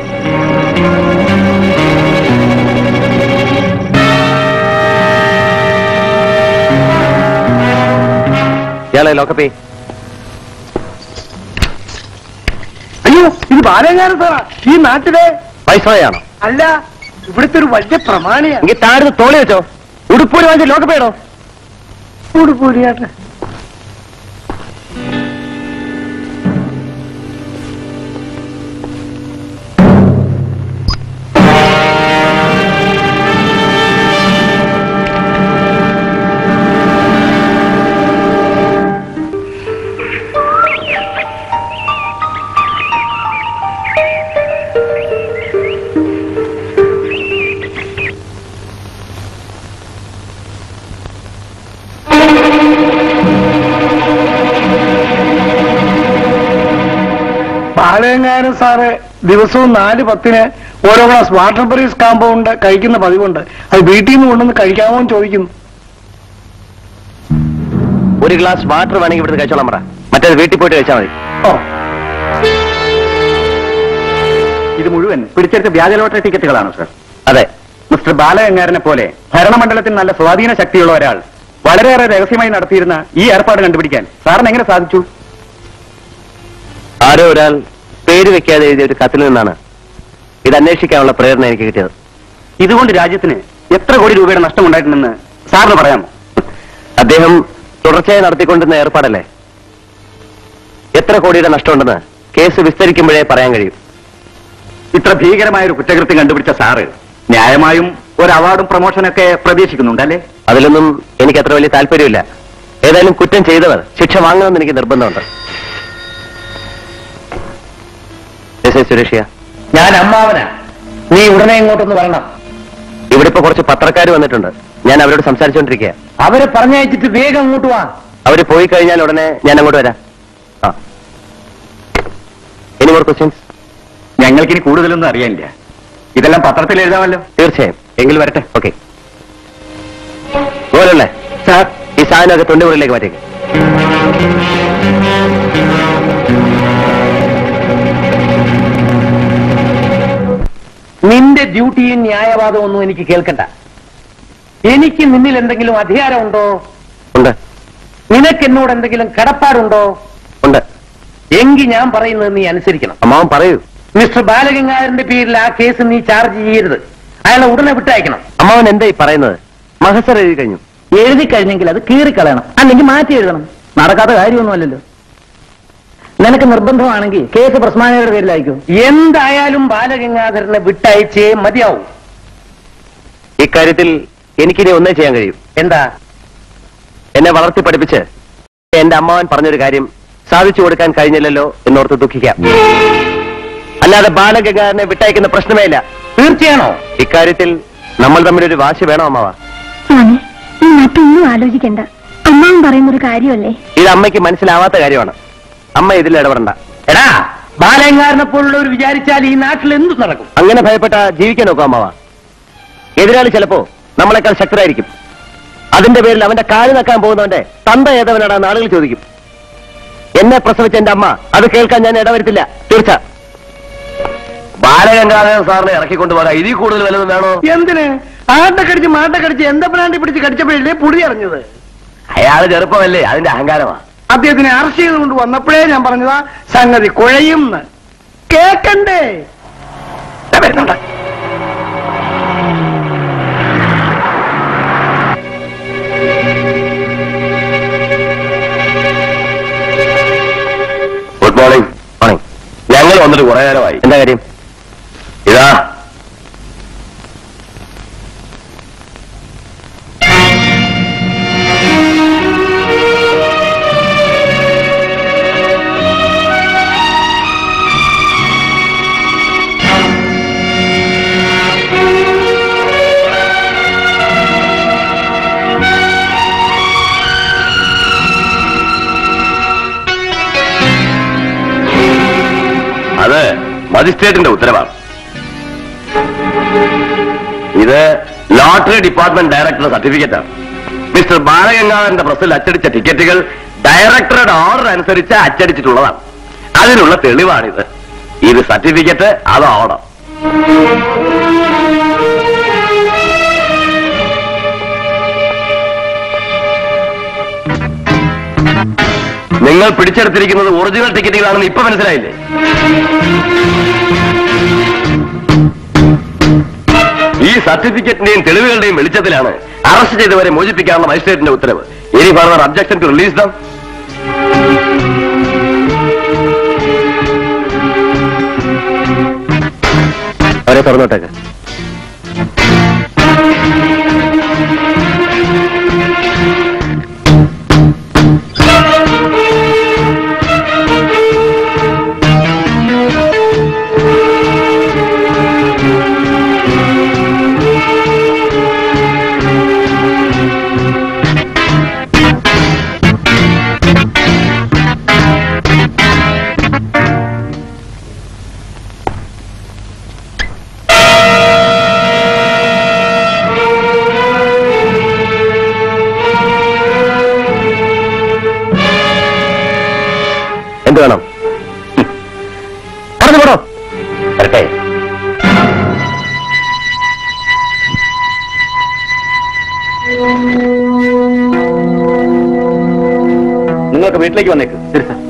ഇയാളെ ലോക്കപ്പേ അയ്യോ ഇത് ബാലകാരൻ സാറാ ഈ നാട്ടിലെ വൈസ്രോയാണോ അല്ല ഇവിടുത്തെ ഒരു വലിയ പ്രമാണിയാ എങ്കിൽ താഴ്ന്ന് തോളി വെച്ചോ ഉടുപ്പൂരി വാങ്ങിച്ച് ലോക്കപ്പേടോ പൂടിയാട്ടെ ബാലഗംഗാരൻ സാറ് ദിവസവും നാല് പത്തിന് ഓരോ ഗ്ലാസ് വാട്ടർ ബ്രീസ് കാമ്പൗണ്ട് കഴിക്കുന്ന പതിവുണ്ട് അത് വീട്ടിൽ നിന്ന് കൊണ്ടുവന്ന് കഴിക്കാമോ എന്ന് ചോദിക്കുന്നു ഒരു ഗ്ലാസ് വാട്ടർ വേണമെങ്കിൽ ഇവിടുന്ന് കഴിച്ചോളാം പറ മറ്റേത് വീട്ടിൽ പോയിട്ട് കഴിച്ചാൽ മതി ഓ ഇത് മുഴുവൻ പിടിച്ചെടുത്ത വ്യാജ ലോട്ടറി ടിക്കറ്റുകളാണ് സർ അതെ മിസ്റ്റർ ബാലഗംഗാരനെ പോലെ ഭരണമണ്ഡലത്തിൽ നല്ല സ്വാധീന ശക്തിയുള്ള ഒരാൾ വളരെയേറെ രഹസ്യമായി നടത്തിയിരുന്ന ഈ ഏർപ്പാട് കണ്ടുപിടിക്കാൻ സാറിന് എങ്ങനെ സാധിച്ചു ആരോ ഒരാൾ പേര് വെക്കാതെ എഴുതിയ ഒരു കത്തിൽ നിന്നാണ് ഇത് അന്വേഷിക്കാനുള്ള പ്രേരണ എനിക്ക് കിട്ടിയത് ഇതുകൊണ്ട് രാജ്യത്തിന് എത്ര കോടി രൂപയുടെ നഷ്ടമുണ്ടായിട്ടുണ്ടെന്ന് സാറിന് പറയാമോ അദ്ദേഹം തുടർച്ചയായി നടത്തിക്കൊണ്ടിരുന്ന ഏർപ്പാടല്ലേ എത്ര കോടിയുടെ നഷ്ടമുണ്ടെന്ന് കേസ് വിസ്തരിക്കുമ്പോഴേ പറയാൻ കഴിയും ഇത്ര ഭീകരമായ ഒരു കുറ്റകൃത്യം കണ്ടുപിടിച്ച സാറ് ന്യായമായും ഒരു അവാർഡും പ്രൊമോഷനൊക്കെ പ്രതീക്ഷിക്കുന്നുണ്ടല്ലേ അതിലൊന്നും എനിക്ക് അത്ര വലിയ താല്പര്യമില്ല ഏതായാലും കുറ്റം ചെയ്തവർ ശിക്ഷ വാങ്ങണമെന്ന് എനിക്ക് നിർബന്ധമുണ്ട് എസ് ഐ സുരേഷ്യ ഞാൻ അമ്മാവനാ നീ ഉടനെ ഇങ്ങോട്ടൊന്ന് വരണം ഇവിടെ ഇപ്പൊ കുറച്ച് പത്രക്കാർ വന്നിട്ടുണ്ട് ഞാൻ അവരോട് സംസാരിച്ചുകൊണ്ടിരിക്കുക അവരെ പറഞ്ഞയച്ചിട്ട് വേഗം അങ്ങോട്ട് വാ അവര് പോയി കഴിഞ്ഞാൽ ഉടനെ ഞാൻ അങ്ങോട്ട് വരാം ആ ഇനി മോർ ക്വസ്റ്റ്യൻസ് ഞങ്ങൾക്കിനി കൂടുതലൊന്നും അറിയാനില്ല ഇതെല്ലാം പത്രത്തിൽ എഴുതാമല്ലോ തീർച്ചയായും എങ്കിൽ വരട്ടെ ഓക്കെ പോലല്ലേ സാർ ഈ സാധനമൊക്കെ തൊണ്ടിമുറിയിലേക്ക് മാറ്റേക്ക് നിന്റെ ഡ്യൂട്ടിയും ന്യായവാദവും ഒന്നും എനിക്ക് കേൾക്കണ്ട എനിക്ക് നിന്നിൽ എന്തെങ്കിലും അധികാരമുണ്ടോ ഉണ്ട് നിനക്ക് എന്നോട് എന്തെങ്കിലും കടപ്പാടുണ്ടോ ഉണ്ട് എങ്കിൽ ഞാൻ പറയുന്നത് നീ അനുസരിക്കണം അമ്മാവൻ പറയൂ മിസ്റ്റർ ബാലഗംഗാധരന്റെ പേരിൽ ആ കേസ് നീ ചാർജ് ചെയ്യരുത് അയാളെ ഉടനെ വിട്ടയക്കണം അമ്മാവൻ എന്താ ഈ പറയുന്നത് മഹസർ എഴുതി കഴിഞ്ഞു എഴുതി കഴിഞ്ഞെങ്കിൽ അത് കീറിക്കളയണം അല്ലെങ്കിൽ മാറ്റി എഴുതണം നടക്കാത്ത കാര്യമൊന്നുമല്ലല്ലോ നിനക്ക് നിർബന്ധമാണെങ്കിൽ കേസ് പ്രസ്മാനയുടെ പേരിലായിരിക്കും എന്തായാലും ബാലഗംഗാധരനെ വിട്ടയച്ചേ മതിയാവും ഇക്കാര്യത്തിൽ എനിക്കിനി ഒന്നേ ചെയ്യാൻ കഴിയും എന്താ എന്നെ വളർത്തി പഠിപ്പിച്ച് എന്റെ അമ്മാവൻ പറഞ്ഞൊരു കാര്യം സാധിച്ചു കൊടുക്കാൻ കഴിഞ്ഞില്ലല്ലോ എന്നോർത്ത് ദുഃഖിക്കാം അല്ലാതെ ബാലഗംഗാരനെ വിട്ടയക്കുന്ന പ്രശ്നമേ ഇല്ല തീർച്ചയാണോ ഇക്കാര്യത്തിൽ നമ്മൾ തമ്മിലൊരു വാശി വേണോ അമ്മാവ മോനെ നീ മറ്റൊന്നും ആലോചിക്കണ്ട അമ്മാവൻ പറയുന്നൊരു കാര്യമല്ലേ ഇത് അമ്മയ്ക്ക് മനസ്സിലാവാത്ത കാര്യമാണ് അമ്മ ഇതിൽ ഇടപെടണ്ട എടാ ബാലഗംഗാരനെ പോലുള്ളവർ വിചാരിച്ചാൽ ഈ നാട്ടിൽ എന്തു നടക്കും അങ്ങനെ ഭയപ്പെട്ട ജീവിക്കാൻ നോക്കാം അമ്മാവ എതിരാളി ചിലപ്പോ നമ്മളെക്കാൾ ശക്തരായിരിക്കും അതിന്റെ പേരിൽ അവന്റെ കാല് നക്കാൻ പോകുന്നവന്റെ തന്ത ഏതവനാടാ നാളുകൾ ചോദിക്കും എന്നെ പ്രസവിച്ച എന്റെ അമ്മ അത് കേൾക്കാൻ ഞാൻ ഇടവരുത്തില്ല തീർച്ച ബാലഗംഗാധരൻ സാറിനെ ഇറക്കിക്കൊണ്ടുപോകാൻ ഇതിൽ കൂടുതൽ വല്ലതും വേണോ എന്തിന് ആട്ടക്കടിച്ച് മാട്ടക്കടിച്ച് എന്താ പ്രാണ്ടി പിടിച്ച് കടിച്ചപ്പോഴല്ലേ പുടി അറിഞ്ഞത് അയാള് ചെറുപ്പമല്ലേ അതിന്റെ അഹങ്കാരമാ അദ്ദേഹത്തിനെ അറസ്റ്റ് ചെയ്തുകൊണ്ട് വന്നപ്പോഴേ ഞാൻ പറഞ്ഞതാ സംഗതി കുഴയും കേക്കണ്ടേ ദാ വരുന്നുണ്ട് ഗുഡ് മോർണിംഗ് മോർണിംഗ് ഞങ്ങൾ വന്നിട്ട് കുറെ നേരമായി എന്താ കാര്യം മജിസ്ട്രേറ്റിന്റെ ഉത്തരവാണ് ഇത് ലോട്ടറി ഡിപ്പാർട്ട്മെന്റ് ഡയറക്ടറുടെ സർട്ടിഫിക്കറ്റ് ആണ് മിസ്റ്റർ ബാലഗംഗാധരന്റെ പ്രസിൽ അച്ചടിച്ച ടിക്കറ്റുകൾ ഡയറക്ടറുടെ ഓർഡർ അനുസരിച്ച് അച്ചടിച്ചിട്ടുള്ളതാണ് അതിനുള്ള തെളിവാണിത് ഇത് സർട്ടിഫിക്കറ്റ് അത് ഓർഡർ നിങ്ങൾ പിടിച്ചെടുത്തിരിക്കുന്നത് ഒറിജിനൽ ടിക്കറ്റുകളാണെന്ന് ഇപ്പൊ മനസ്സിലായില്ലേ ഈ സർട്ടിഫിക്കറ്റിന്റെയും തെളിവുകളുടെയും വെളിച്ചത്തിലാണ് അറസ്റ്റ് ചെയ്തവരെ മോചിപ്പിക്കാനുള്ള മജിസ്ട്രേറ്റിന്റെ ഉത്തരവ് any further objection to release them അവരെ തുറന്നോട്ടേക്ക് എന്ത് വേണം പറഞ്ഞു പോടോ വരട്ടെ നിങ്ങൾക്ക് വീട്ടിലേക്ക് വന്നേക്ക് ശരി സാർ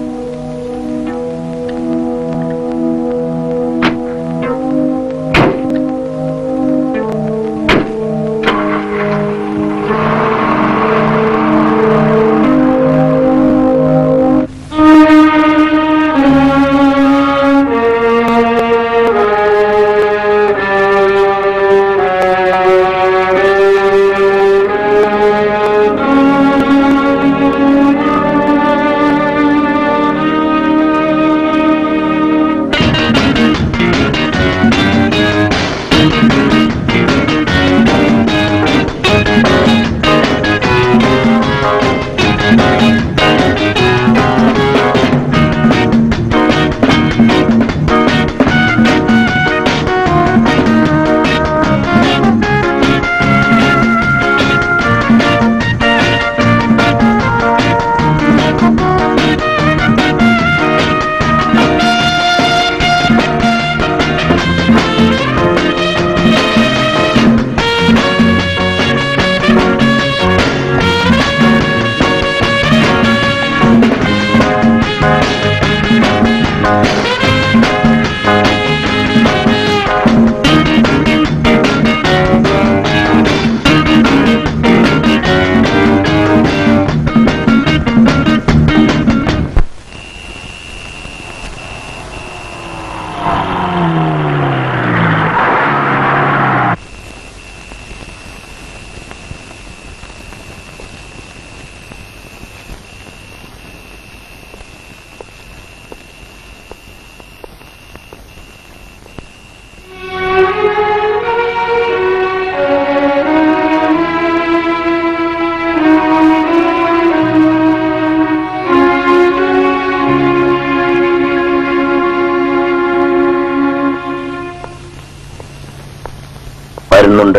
വരുന്നുണ്ട്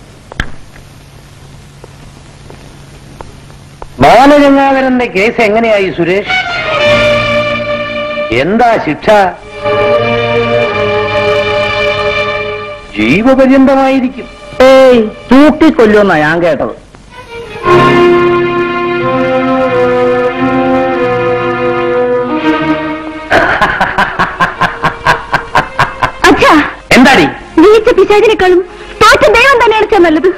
ബാലഗംഗാധരന്റെ കേസ് എങ്ങനെയായി സുരേഷ് എന്താ ശിക്ഷ ജീവപര്യന്തമായിരിക്കും ഏയ് തൂക്കിക്കൊല്ലുമെന്നാ ഞാൻ കേട്ടത് അച്ഛാ എന്താടി ജയിച്ച പിശാചിനേക്കാളും തോറ്റ ദൈവം തന്നെയാണ് അച്ഛാ നല്ലത്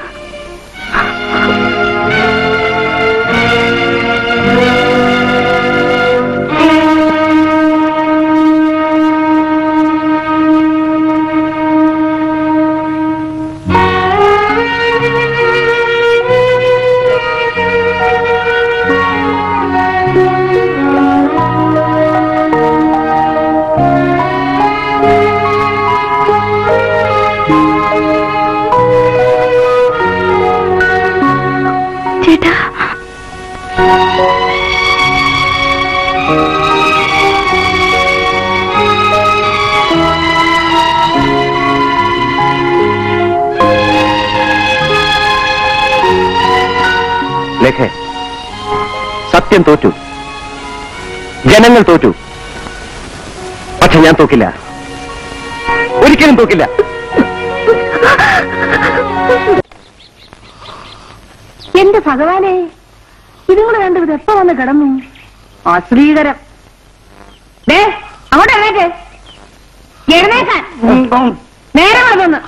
ചേട്ടാ ലേഖ സത്യം തോറ്റു ജനങ്ങൾ തോറ്റു പക്ഷെ ഞാൻ തോക്കില്ല ഒരിക്കലും തോക്കില്ല എന്റെ ഭഗവാനെ ഇതുങ്ങൾ കണ്ടു ഇത് എപ്പോ വന്ന് കിടന്നു അശ്രീകരം ദേ അങ്ങോട്ട് എഴുന്നേക്ക് എഴുന്നേക്കാൻ നേരെ വളർന്നു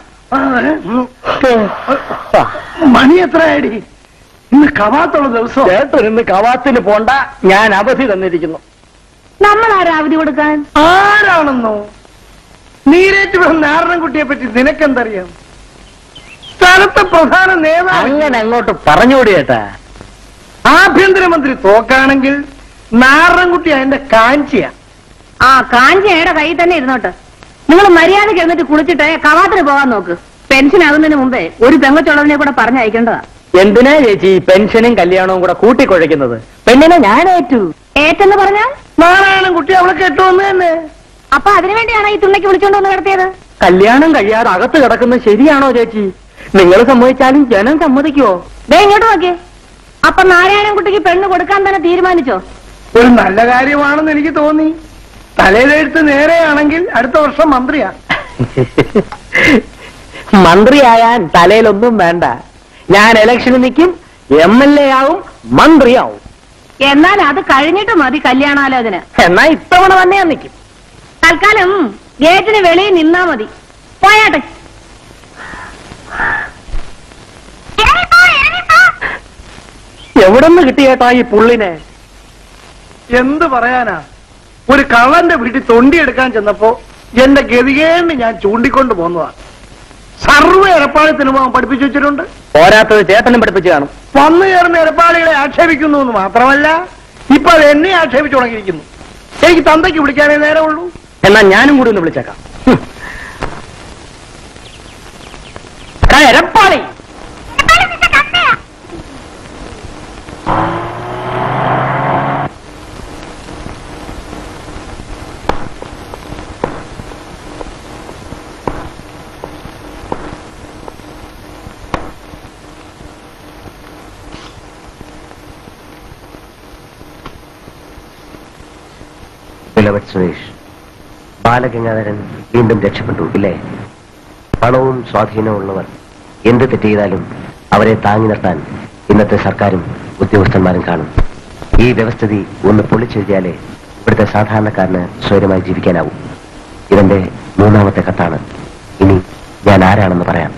മണി എത്രയാടി ഇന്ന് കവാത്തുള്ള ദിവസം ചേട്ടൻ ഇന്ന് കവാത്തിന് പോണ്ട ഞാൻ അവധി തന്നിരിക്കുന്നു നമ്മൾ ആരാ അവധി കൊടുക്കാൻ ആരാണെന്നോ നീരേറ്റ് വന്ന നാരണൻകുട്ടിയെ പറ്റി നിനക്കെന്തറിയാം സ്ഥലത്തെ പ്രധാന നേതാവ് അങ്ങനെ അങ്ങോട്ട് പറഞ്ഞുകൂടി ചേട്ടാ ആഭ്യന്തരമന്ത്രി തോക്കാണെങ്കിൽ നാരണൻകുട്ടി അതിന്റെ കാഞ്ചിയ ആ കാഞ്ചിയുടെ കയ്യിൽ തന്നെ ഇരുന്നോട്ട് നിങ്ങൾ മര്യാദയ്ക്ക് എന്നിട്ട് കുളിച്ചിട്ട് കവാത്തിന് പോകാൻ നോക്ക് പെൻഷൻ ആകുന്നതിന് മുമ്പേ ഒരു പെങ്ങച്ചുള്ളതിനെ കൂടെ പറഞ്ഞയക്കേണ്ടതാ എന്തിനാ ചേച്ചി ഈ പെൻഷനും കല്യാണവും കൂടെ കൂട്ടിക്കുഴയ്ക്കുന്നത് പെണ്ണിനെ ഞാൻ ഏറ്റു ഏറ്റെന്ന് പറഞ്ഞാൽ നാരായണൻകുട്ടി അവളെ കെട്ടുവന്ന് തന്നെ അപ്പൊ അതിനുവേണ്ടിയാണ് ഈ തുള്ളിക്ക് വിളിച്ചോണ്ട് വന്ന് കിടത്തിയത് കല്യാണം കഴിയാതെ അകത്ത് കിടക്കുന്നത് ശരിയാണോ ചേച്ചി നിങ്ങൾ സമ്മതിച്ചാലും ജനം സമ്മതിക്കുവോ ദേ ഇങ്ങോട്ട് നോക്കിയേ അപ്പൊ നാരായണൻകുട്ടിക്ക് പെണ്ണ് കൊടുക്കാൻ തന്നെ തീരുമാനിച്ചോ ഒരു നല്ല കാര്യമാണെന്ന് എനിക്ക് തോന്നി തലയിലെഴുത്ത് നേരെയാണെങ്കിൽ അടുത്ത വർഷം മന്ത്രിയാ മന്ത്രിയായാൻ തലയിലൊന്നും വേണ്ട ഞാൻ ഇലക്ഷന് നിൽക്കും എം എൽ എ ആവും മന്ത്രിയാവും എന്നാൽ അത് കഴിഞ്ഞിട്ട് മതി കല്യാണാലോചന എന്നാ ഇത്തവണ തന്നെ ഞാൻ നിൽക്കും തൽക്കാലം ഗേറ്റിന് വെളിയിൽ നിന്നാ മതി പോയാട്ടെ എവിടെ നിന്ന് കിട്ടിയേട്ടാ ഈ പുള്ളിനെ എന്ത് പറയാനാ ഒരു കള്ളന്റെ വീട്ടിൽ തൊണ്ടിയെടുക്കാൻ ചെന്നപ്പോ എന്റെ ഗതികേണ്ട് ഞാൻ ചൂണ്ടിക്കൊണ്ട് പോന്നതാ സർവ്വ എരപ്പാളി പോകാൻ പഠിപ്പിച്ചു വെച്ചിട്ടുണ്ട് പോരാത്തത് ചേട്ടനും പഠിപ്പിച്ചു കാണും വന്നു ചേർന്ന് എരപ്പാളികളെ ആക്ഷേപിക്കുന്നു എന്ന് മാത്രമല്ല ഇപ്പൊ അത് എന്നെ ആക്ഷേപിച്ചു തുടങ്ങിയിരിക്കുന്നു എനിക്ക് തന്തയ്ക്ക് വിളിക്കാനേ നേരമുള്ളൂ എന്നാ ഞാനും കൂടി ഒന്ന് വിളിച്ചേക്കാം ഹും. എടാ, എരപ്പാളി ബിലവഡ് സുരേഷ് ബാലഗംഗാധരൻ വീണ്ടും രക്ഷപ്പെട്ടു ഇല്ലേ പണവും സ്വാധീനവും ഉള്ളവർ എന്ത് തെറ്റ് ചെയ്താലും അവരെ താങ്ങി നിർത്താൻ ഇന്നത്തെ സർക്കാരും ഉദ്യോഗസ്ഥന്മാരും കാണും ഈ വ്യവസ്ഥിതി ഒന്ന് പൊളിച്ചെഴുതിയാലേ ഇവിടുത്തെ സാധാരണക്കാരന് സ്വൈരമായി ജീവിക്കാനാവും ഇതെന്റെ മൂന്നാമത്തെ കത്താണ് ഇനി ഞാൻ ആരാണെന്ന് പറയാം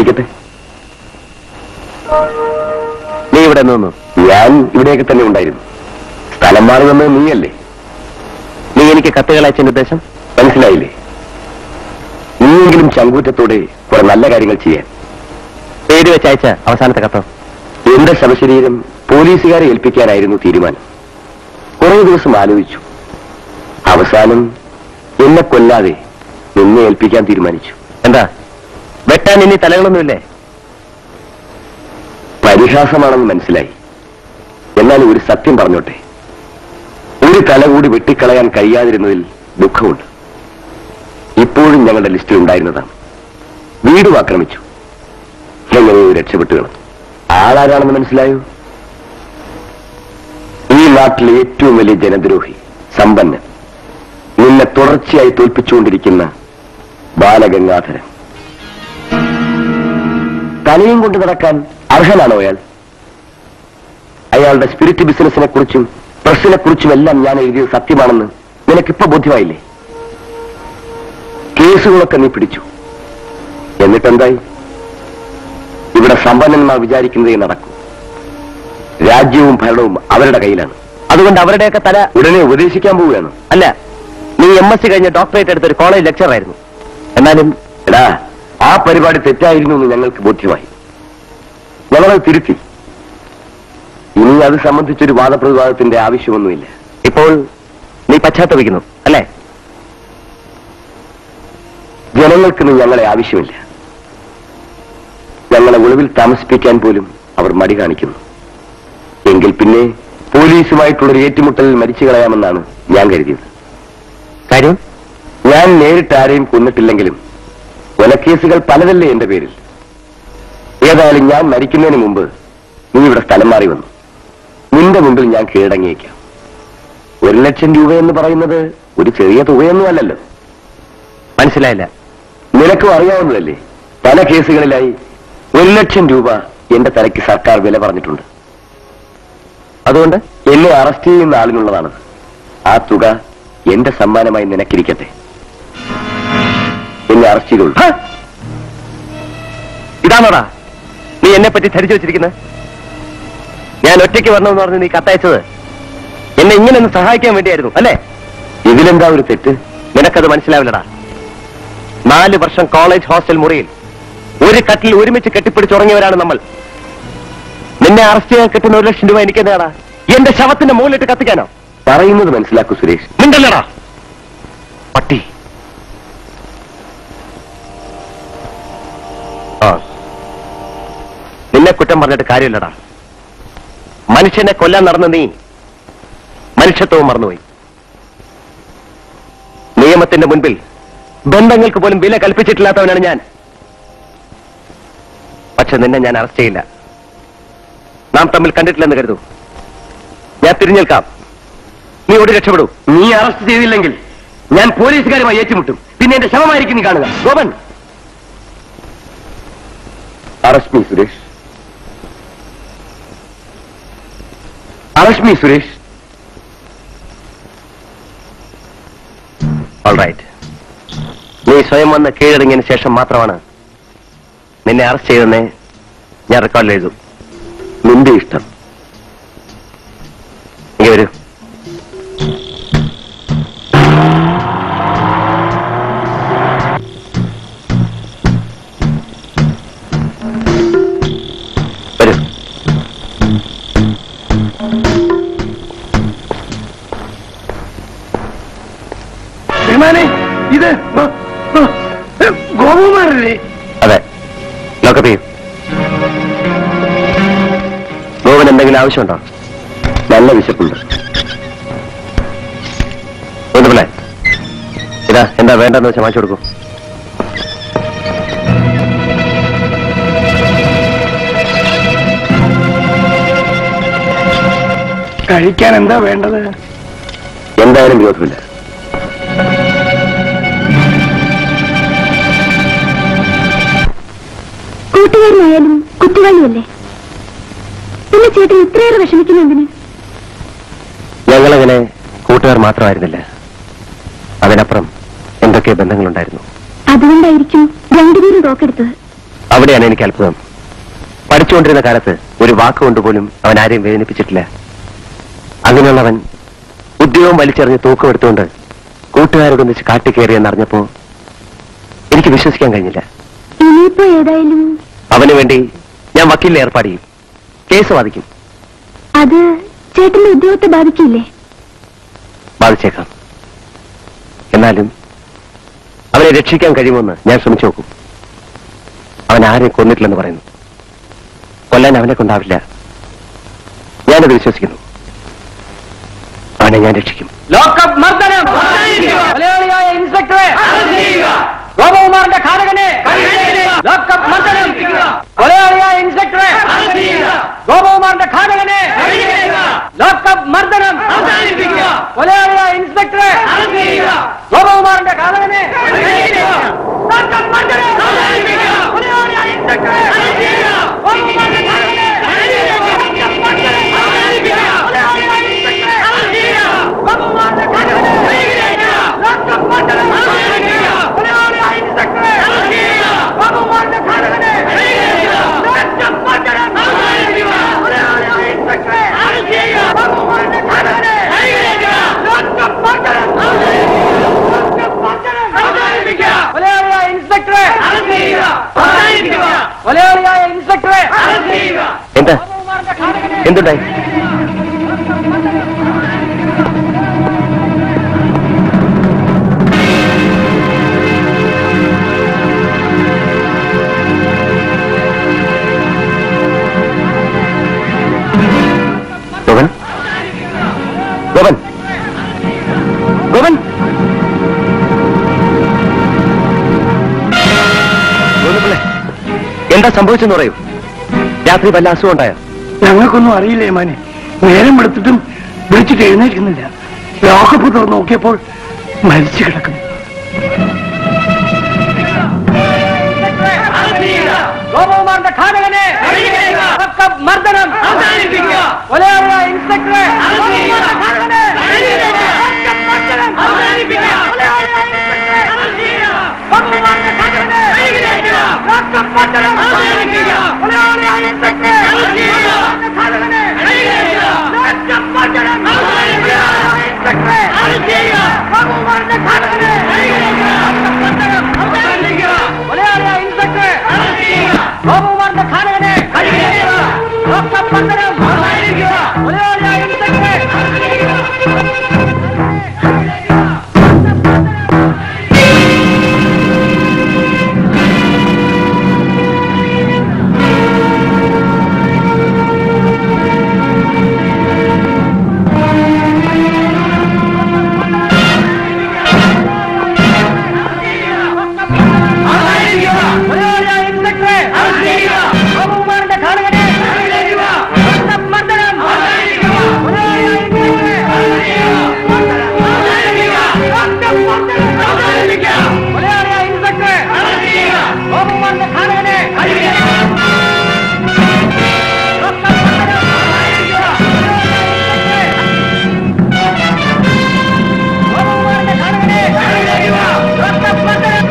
ഇരിക്കട്ടെ നീ ഇവിടെ നിന്നു ഞാൻ ഇവിടെയൊക്കെ തന്നെ ഉണ്ടായിരുന്നു സ്ഥലം മാറി വന്നത് നീയല്ലേ നീ എനിക്ക് കത്തുകൾ അയച്ചതിന്റെ ഉദ്ദേശം മനസ്സിലായില്ലേ നീയെങ്കിലും ചങ്കൂറ്റത്തോടെ കുറെ നല്ല കാര്യങ്ങൾ ചെയ്യാൻ പേര് വെച്ച് അയച്ച അവസാനത്തെ കത്തോ എന്റെ ശവശരീരം പോലീസുകാരെ ഏൽപ്പിക്കാനായിരുന്നു തീരുമാനം കുറെ ദിവസം ആലോചിച്ചു അവസാനം എന്നെ കൊല്ലാതെ നിന്നെ ഏൽപ്പിക്കാൻ തീരുമാനിച്ചു എന്താ വെട്ടാൻ ഇനി തലകളൊന്നുമില്ലേ പരിഹാസമാണെന്ന് മനസ്സിലായി എന്നാൽ ഒരു സത്യം പറഞ്ഞോട്ടെ ഒരു തല കൂടി വെട്ടിക്കളയാൻ കഴിയാതിരുന്നതിൽ ദുഃഖമുണ്ട് ഇപ്പോഴും ഞങ്ങളുടെ ലിസ്റ്റിൽ ഉണ്ടായിരുന്നതാണ് വീടും ആക്രമിച്ചു എങ്ങനെയോ രക്ഷപ്പെട്ടു കിടന്നു ആളാരാണെന്ന് മനസ്സിലായോ ഈ നാട്ടിലെ ഏറ്റവും വലിയ ജനദ്രോഹി സമ്പന്നൻ നിന്നെ തുടർച്ചയായി തോൽപ്പിച്ചുകൊണ്ടിരിക്കുന്ന ബാലഗംഗാധരൻ തലയും കൊണ്ട് നടക്കാൻ അർഹനാണോ അയാൾ അയാളുടെ സ്പിരിറ്റ് ബിസിനസിനെ കുറിച്ചും പ്രസ്സിനെ കുറിച്ചും എല്ലാം ഞാൻ എഴുതിയത് സത്യമാണെന്ന് നിനക്കിപ്പോ ബോധ്യമായില്ലേ കേസുകളൊക്കെ നീ പിടിച്ചു എന്നിട്ടെന്തായി ഇവിടെ സമ്പന്നന്മാർ വിചാരിക്കുന്നതേ നടക്കൂ രാജ്യവും ഭരണവും അവരുടെ കയ്യിലാണ് അതുകൊണ്ട് അവരുടെയൊക്കെ തല ഉടനെ ഉപദേശിക്കാൻ പോവുകയാണ് അല്ല നീ എം എസ് സി കഴിഞ്ഞ് ഡോക്ടറേറ്റ് എടുത്ത ഒരു കോളേജ് ലെക്ചറായിരുന്നു എന്നാലും എടാ ആ പരിപാടി തെറ്റായിരുന്നു എന്ന് ഞങ്ങൾക്ക് ബോധ്യമായി ഞങ്ങളത് തിരുത്തി ഇനി അത് സംബന്ധിച്ചൊരു വാദപ്രതിവാദത്തിന്റെ ആവശ്യമൊന്നുമില്ല ഇപ്പോൾ നീ പശ്ചാത്തപിക്കുന്നു അല്ലേ ജനങ്ങൾക്കിന്ന് ഞങ്ങളെ ആവശ്യമില്ല ഞങ്ങളെ ഒളിവിൽ താമസിപ്പിക്കാൻ പോലും അവർ മടി കാണിക്കുന്നു എങ്കിൽ പിന്നെ പോലീസുമായിട്ടുള്ളൊരു ഏറ്റുമുട്ടലിൽ മരിച്ചു കളയാമെന്നാണ് ഞാൻ കരുതിയത് കാര്യം ഞാൻ നേരിട്ട് ആരെയും കൊന്നിട്ടില്ലെങ്കിലും കൊലക്കേസുകൾ പലതല്ലേ എന്റെ പേരിൽ ഏതായാലും ഞാൻ മരിക്കുന്നതിന് മുമ്പ് നീ ഇവിടെ സ്ഥലം മാറി വന്നു നിന്റെ മുമ്പിൽ ഞാൻ കീഴടങ്ങിയേക്കാം ഒരു ലക്ഷം രൂപ എന്ന് പറയുന്നത് ഒരു ചെറിയ തുകയൊന്നും അല്ലല്ലോ മനസ്സിലായില്ല നിനക്കും അറിയാവുന്നതല്ലേ പല കേസുകളിലായി ഒരു ലക്ഷം രൂപ എന്റെ തലയ്ക്ക് സർക്കാർ വില പറഞ്ഞിട്ടുണ്ട് അതുകൊണ്ട് എന്നെ അറസ്റ്റ് ചെയ്യുന്ന ആളിനുള്ളതാണ് ആ തുക എന്റെ സമ്മാനമായി നിനക്കിരിക്കട്ടെ എന്നെ അറസ്റ്റ് ചെയ്തോളൂ ഹ! ഇതാണോടാ നീ എന്നെ പറ്റി ധരിച്ചു വെച്ചിരിക്കുന്നത് ഞാൻ ഒറ്റയ്ക്ക് വരണമെന്ന് പറഞ്ഞ് നീ കത്തയച്ചത് എന്നെ ഇങ്ങനെ ഒന്ന് സഹായിക്കാൻ വേണ്ടിയായിരുന്നു അല്ലേ ഇതിലെന്താ ഒരു തെറ്റ് നിനക്കത് മനസ്സിലാവില്ലടാ നാല് വർഷം കോളേജ് ഹോസ്റ്റൽ മുറിയിൽ ഒരു കട്ടിൽ ഒരുമിച്ച് കെട്ടിപ്പിടിച്ചുറങ്ങിയവരാണ് നമ്മൾ നിന്നെ അറസ്റ്റ് ചെയ്യാൻ കിട്ടുന്ന ഒരു ലക്ഷം രൂപ എനിക്ക് എന്താടാ എന്റെ ശവത്തിന്റെ മുകളിലിട്ട് കത്തിക്കാനോ പറയുന്നത് മനസ്സിലാക്കൂ സുരേഷ് മിണ്ടല്ലടാ പട്ടി ആ നിന്നെ കുറ്റം പറഞ്ഞിട്ട് കാര്യമില്ലടാ മനുഷ്യനെ കൊല്ലാൻ നടന്ന നീ മനുഷ്യത്വവും മറന്നുപോയി നിയമത്തിന്റെ മുൻപിൽ ബന്ധങ്ങൾക്ക് പോലും വില കൽപ്പിച്ചിട്ടില്ലാത്തവനാണ് ഞാൻ പക്ഷെ നിന്നെ ഞാൻ അറസ്റ്റ് ചെയ്യില്ല നാം തമ്മിൽ കണ്ടിട്ടില്ലെന്ന് കരുതൂ ഞാൻ തിരിഞ്ഞേൽക്കാം നീ ഓടി രക്ഷപ്പെടൂ നീ അറസ്റ്റ് ചെയ്തില്ലെങ്കിൽ ഞാൻ പോലീസുകാരുമായി ഏറ്റുമുട്ടും പിന്നെ എന്റെ ശവമായിരിക്കും നീ കാണുക Gopan arrest me Suresh arrest me Suresh all right നീ സ്വയം വന്ന് കീഴടങ്ങിയതിന് ശേഷം മാത്രമാണ് നിന്നെ അറസ്റ്റ് ചെയ്തെന്ന് ഞാൻ റെക്കോർഡിൽ എഴുതും നിന്റെ ഇഷ്ടം നീ വരൂ വരൂ വിമാനെ ഇത് ഗോപകുമാരല്ലേ അതെ ലോക്കപ്പ് ചെയ്യൂ ഗോവൻ എന്തെങ്കിലും ആവശ്യമുണ്ടോ നല്ല വിശപ്പുണ്ട് ഒന്ന് പിള്ളേ ഇതാ എന്താ വേണ്ടെന്ന് വെച്ചാൽ വാങ്ങിച്ചു കൊടുക്കൂ കഴിക്കാൻ എന്താ വേണ്ടത് എന്തായാലും വിരോധമില്ല കൂട്ടുകാരനായാലും കുറ്റവാളിയല്ലേ പിന്നെ ചേട്ടൻ ഇത്രയേറെ വിഷമിക്കുന്ന എന്തിന് ഞങ്ങളങ്ങനെ കൂട്ടുകാർ മാത്രമായിരുന്നില്ല അതിനപ്പുറം എന്തൊക്കെ ബന്ധങ്ങളുണ്ടായിരുന്നു അതുകൊണ്ടായിരിക്കും രണ്ടുപേരും തോക്കെടുത്തത് അവിടെയാണ് എനിക്ക് അത്ഭുതം പഠിച്ചുകൊണ്ടിരുന്ന കാലത്ത് ഒരു വാക്കുകൊണ്ട് പോലും അവൻ ആരെയും വേദനിപ്പിച്ചിട്ടില്ല അങ്ങനെയുള്ളവൻ ഉദ്യോഗം വലിച്ചെറിഞ്ഞ് തൂക്കമെടുത്തുകൊണ്ട് കൂട്ടുകാരോടൊന്നിച്ച് കാട്ടിക്കയറിയെന്നറിഞ്ഞപ്പോ എനിക്ക് വിശ്വസിക്കാൻ കഴിഞ്ഞില്ല ഇനിയിപ്പോ ഏതായാലും അവന് വേണ്ടി ഞാൻ വക്കീലിനെ ഏർപ്പാട് ചെയ്യും കേസ് വാദിക്കും അത് ചേട്ടന്റെ ഉദ്യോഗത്തെ ബാധിക്കില്ലേ ബാധിച്ചേക്കാം എന്നാലും അവനെ രക്ഷിക്കാൻ കഴിയുമെന്ന് ഞാൻ ശ്രമിച്ചു നോക്കും അവൻ ആരെയും കൊന്നിട്ടില്ലെന്ന് പറയുന്നു കൊല്ലാൻ അവനെ കൊണ്ടാവില്ല ഞാനത് വിശ്വസിക്കുന്നു അവനെ ഞാൻ രക്ഷിക്കും ലോക്കപ്പ് മർദ്ദനം മലയാളിയായ ഇൻസ്പെക്ടറെ ഗോപകുമാറിന്റെ ഘാതകനെ ലോക്കപ്പ് മർദ്ദനം മലയാളിയായ ഇൻസ്പെക്ടറെ ഗോപകുമാറിന്റെ ഘാതകനെ ലോക്കപ്പ് മർദ്ദനം മലയാളിയായ ഇൻസ്പെക്ടറെ ഗോപകുമാറിന്റെ ഘാതകനെ ലോക്കപ്പ് മർദ്ദനം മലയാളിയായ ഇൻസ്പെക്ടറെ ഗോപകുമാറിന്റെ ഘാതകനെ ലോക്കപ്പ് മർദ്ദനം മലയാളിയായ ഇൻസ്പെക്ടറെ ഗോപകുമാറിന്റെ ഘാതകനെ ലോക്കപ്പ് മർദ്ദനം മലയാളിയായ ഇൻസ്പെക്ടറെ ഗോപകുമാറിന്റെ ഘാതകനെ ലോക്കപ്പ് മർദ്ദനം മലയാളിയായ ഇൻസ്പെക്ടറെ ഗോപകുമാറിന്റെ ഘാതകനെ ലോക്കപ്പ് മർദ്ദനം മലയാളിയായ ഇൻസ്പെക്ടറെ മലയാളിയായ ഇൻസ്പെക്ടറെ എന്താ എന്തുണ്ടായി ഗോപൻ ഗോപൻ ഗോപൻ ഗോവിന്ദപിള്ളേ, എന്താ സംഭവിച്ചെന്ന് പറയൂ രാത്രി വല്ല അസുഖം ഉണ്ടായോ ഞങ്ങൾക്കൊന്നും അറിയില്ലേ മാനെ നേരം എടുത്തിട്ടും വിളിച്ചിട്ട് എഴുന്നേൽക്കുന്നില്ല ലോക്കപ്പ് തുറന്ന് നോക്കിയപ്പോൾ മരിച്ചു കിടക്കുന്നു ഗോപകുമാറിന്റെ ഘാതകനെ ലോക്കപ്പ് മർദ്ദനം മലയാളിയായ ഇൻസ്പെക്ടറെ ഗോപകുമാറിന്റെ ഘാതകനെ ലോക്കപ്പ് മർദ്ദനം മലയാളിയായ ഇൻസ്പെക്ടറെ ഗോപകുമാറിന്റെ ഘാതകനെ ലോക്കപ്പ് മർദ്ദനം മലയാളിയായ ഇൻസ്പെക്ടറെ ഗോപകുമാറിന്റെ ഘാതകനെ ലോക്കപ്പ് മർദ്ദനം മലയാളിയായ ഇൻസ്പെക്ടറെ ഗോപകുമാറിന്റെ ഘാതകനെ ലോക്കപ്പ് മർദ്ദനം മലയാളിയായ ഇൻസ്പെക്ടറെ ഗോപകുമാറിന്റെ ഘാതകനെ ലോക്കപ്പ് മർദ്ദനം മലയാളിയായ ഇൻസ്പെക്ടറെ മലയാളിയായ ഇൻസ്പെക്ടറെ ഗോപകുമാറിന്റെ ഘാതകനെ ലോക്കപ്പ് മർദ്ദനം മലയാളിയായ ഇൻസ്പെക്ടറെ ലോക്കപ്പ് മർദ്ദനം മലയാളിയായ ഇൻസ്പെക്ടറെ ഗോപകുമാറിന്റെ ഘാതകനെ ലോക്കപ്പ് മർദ്ദനം ഗോപകുമാറിന്റെ ഘാതകനെ ലോക്കപ്പ് മർദ്ദനം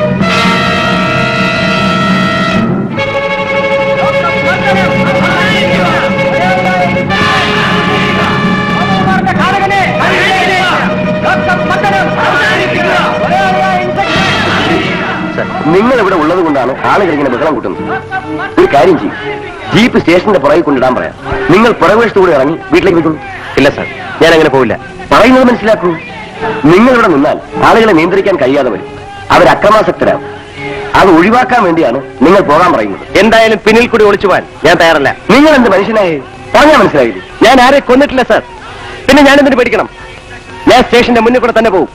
സർ, നിങ്ങൾ ഇവിടെ ഉള്ളത് കൊണ്ടാണ് ആളുകൾ ഇങ്ങനെ ബഹളം കൂട്ടുന്നത് ഒരു കാര്യം ചെയ്യും ജീപ്പ് സ്റ്റേഷന്റെ പുറകിൽ കൊണ്ടിടാൻ പറയാം നിങ്ങൾ പുറകുവശത്തുകൂടി ഇറങ്ങി വീട്ടിലേക്ക് പോയിക്കോളൂ ഇല്ല സാർ ഞാൻ അങ്ങനെ പോവില്ല പറയുന്നത് മനസ്സിലാക്കൂ നിങ്ങൾ ഇവിടെ നിന്നാൽ ആളുകളെ നിയന്ത്രിക്കാൻ കഴിയാതെ വരും അവർ അക്രമാസക്തരാകും അത് ഒഴിവാക്കാൻ വേണ്ടിയാണ് നിങ്ങൾ പോകാൻ പറയുന്നത് എന്തായാലും പിന്നിൽ കൂടി ഒളിച്ചു പോകാൻ ഞാൻ തയ്യാറല്ല നിങ്ങൾ എന്ത് മനുഷ്യനായി പറഞ്ഞാൽ മനസ്സിലായില്ലേ ഞാൻ ആരെ കൊന്നിട്ടില്ല സാർ പിന്നെ ഞാൻ എന്തിനു പേടിക്കണം ഞാൻ സ്റ്റേഷന്റെ മുന്നിൽ കൂടെ തന്നെ പോകും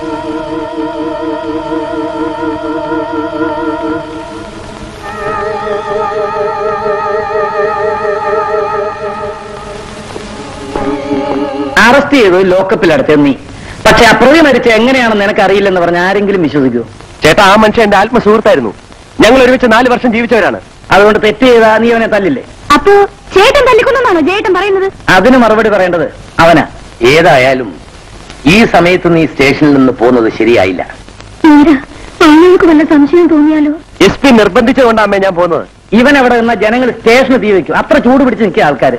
ും അറസ്റ്റ് ചെയ്തു ലോക്കപ്പിൽ അടച്ച നീ പക്ഷെ ആ പ്രതി മരിച്ച എങ്ങനെയാണെന്ന് നിനക്ക് അറിയില്ലെന്ന് പറഞ്ഞ ആരെങ്കിലും വിശ്വസിക്കൂ ചേട്ടാ ആ മനുഷ്യൻ എന്റെ ആത്മസുഹൃത്തായിരുന്നു ഞങ്ങൾ ഒരുമിച്ച് നാല് വർഷം ജീവിച്ചവരാണ് അതുകൊണ്ട് തെറ്റ് ചെയ്താ നീ അവനെ തല്ലില്ലേ അപ്പോ ചേട്ടൻ തല്ലിക്കൊന്നാണോ ചേട്ടൻ പറയുന്നത് അതിന് മറുപടി പറയേണ്ടത് അവനാ ഏതായാലും ഈ സമയത്ത് നീ സ്റ്റേഷനിൽ നിന്ന് പോകുന്നത് ശരിയായില്ല മീര ആളുകൾക്ക് വല്ല സംശയം തോന്നിയാലോ എസ് പി നിർബന്ധിച്ചുകൊണ്ടാമേ ഞാൻ പോകുന്നത് ഇവൻ അവിടെ നിന്ന ജനങ്ങൾ സ്റ്റേഷന് തീ വെക്കും അത്ര ചൂട് പിടിച്ച് നിൽക്കുക ആൾക്കാർ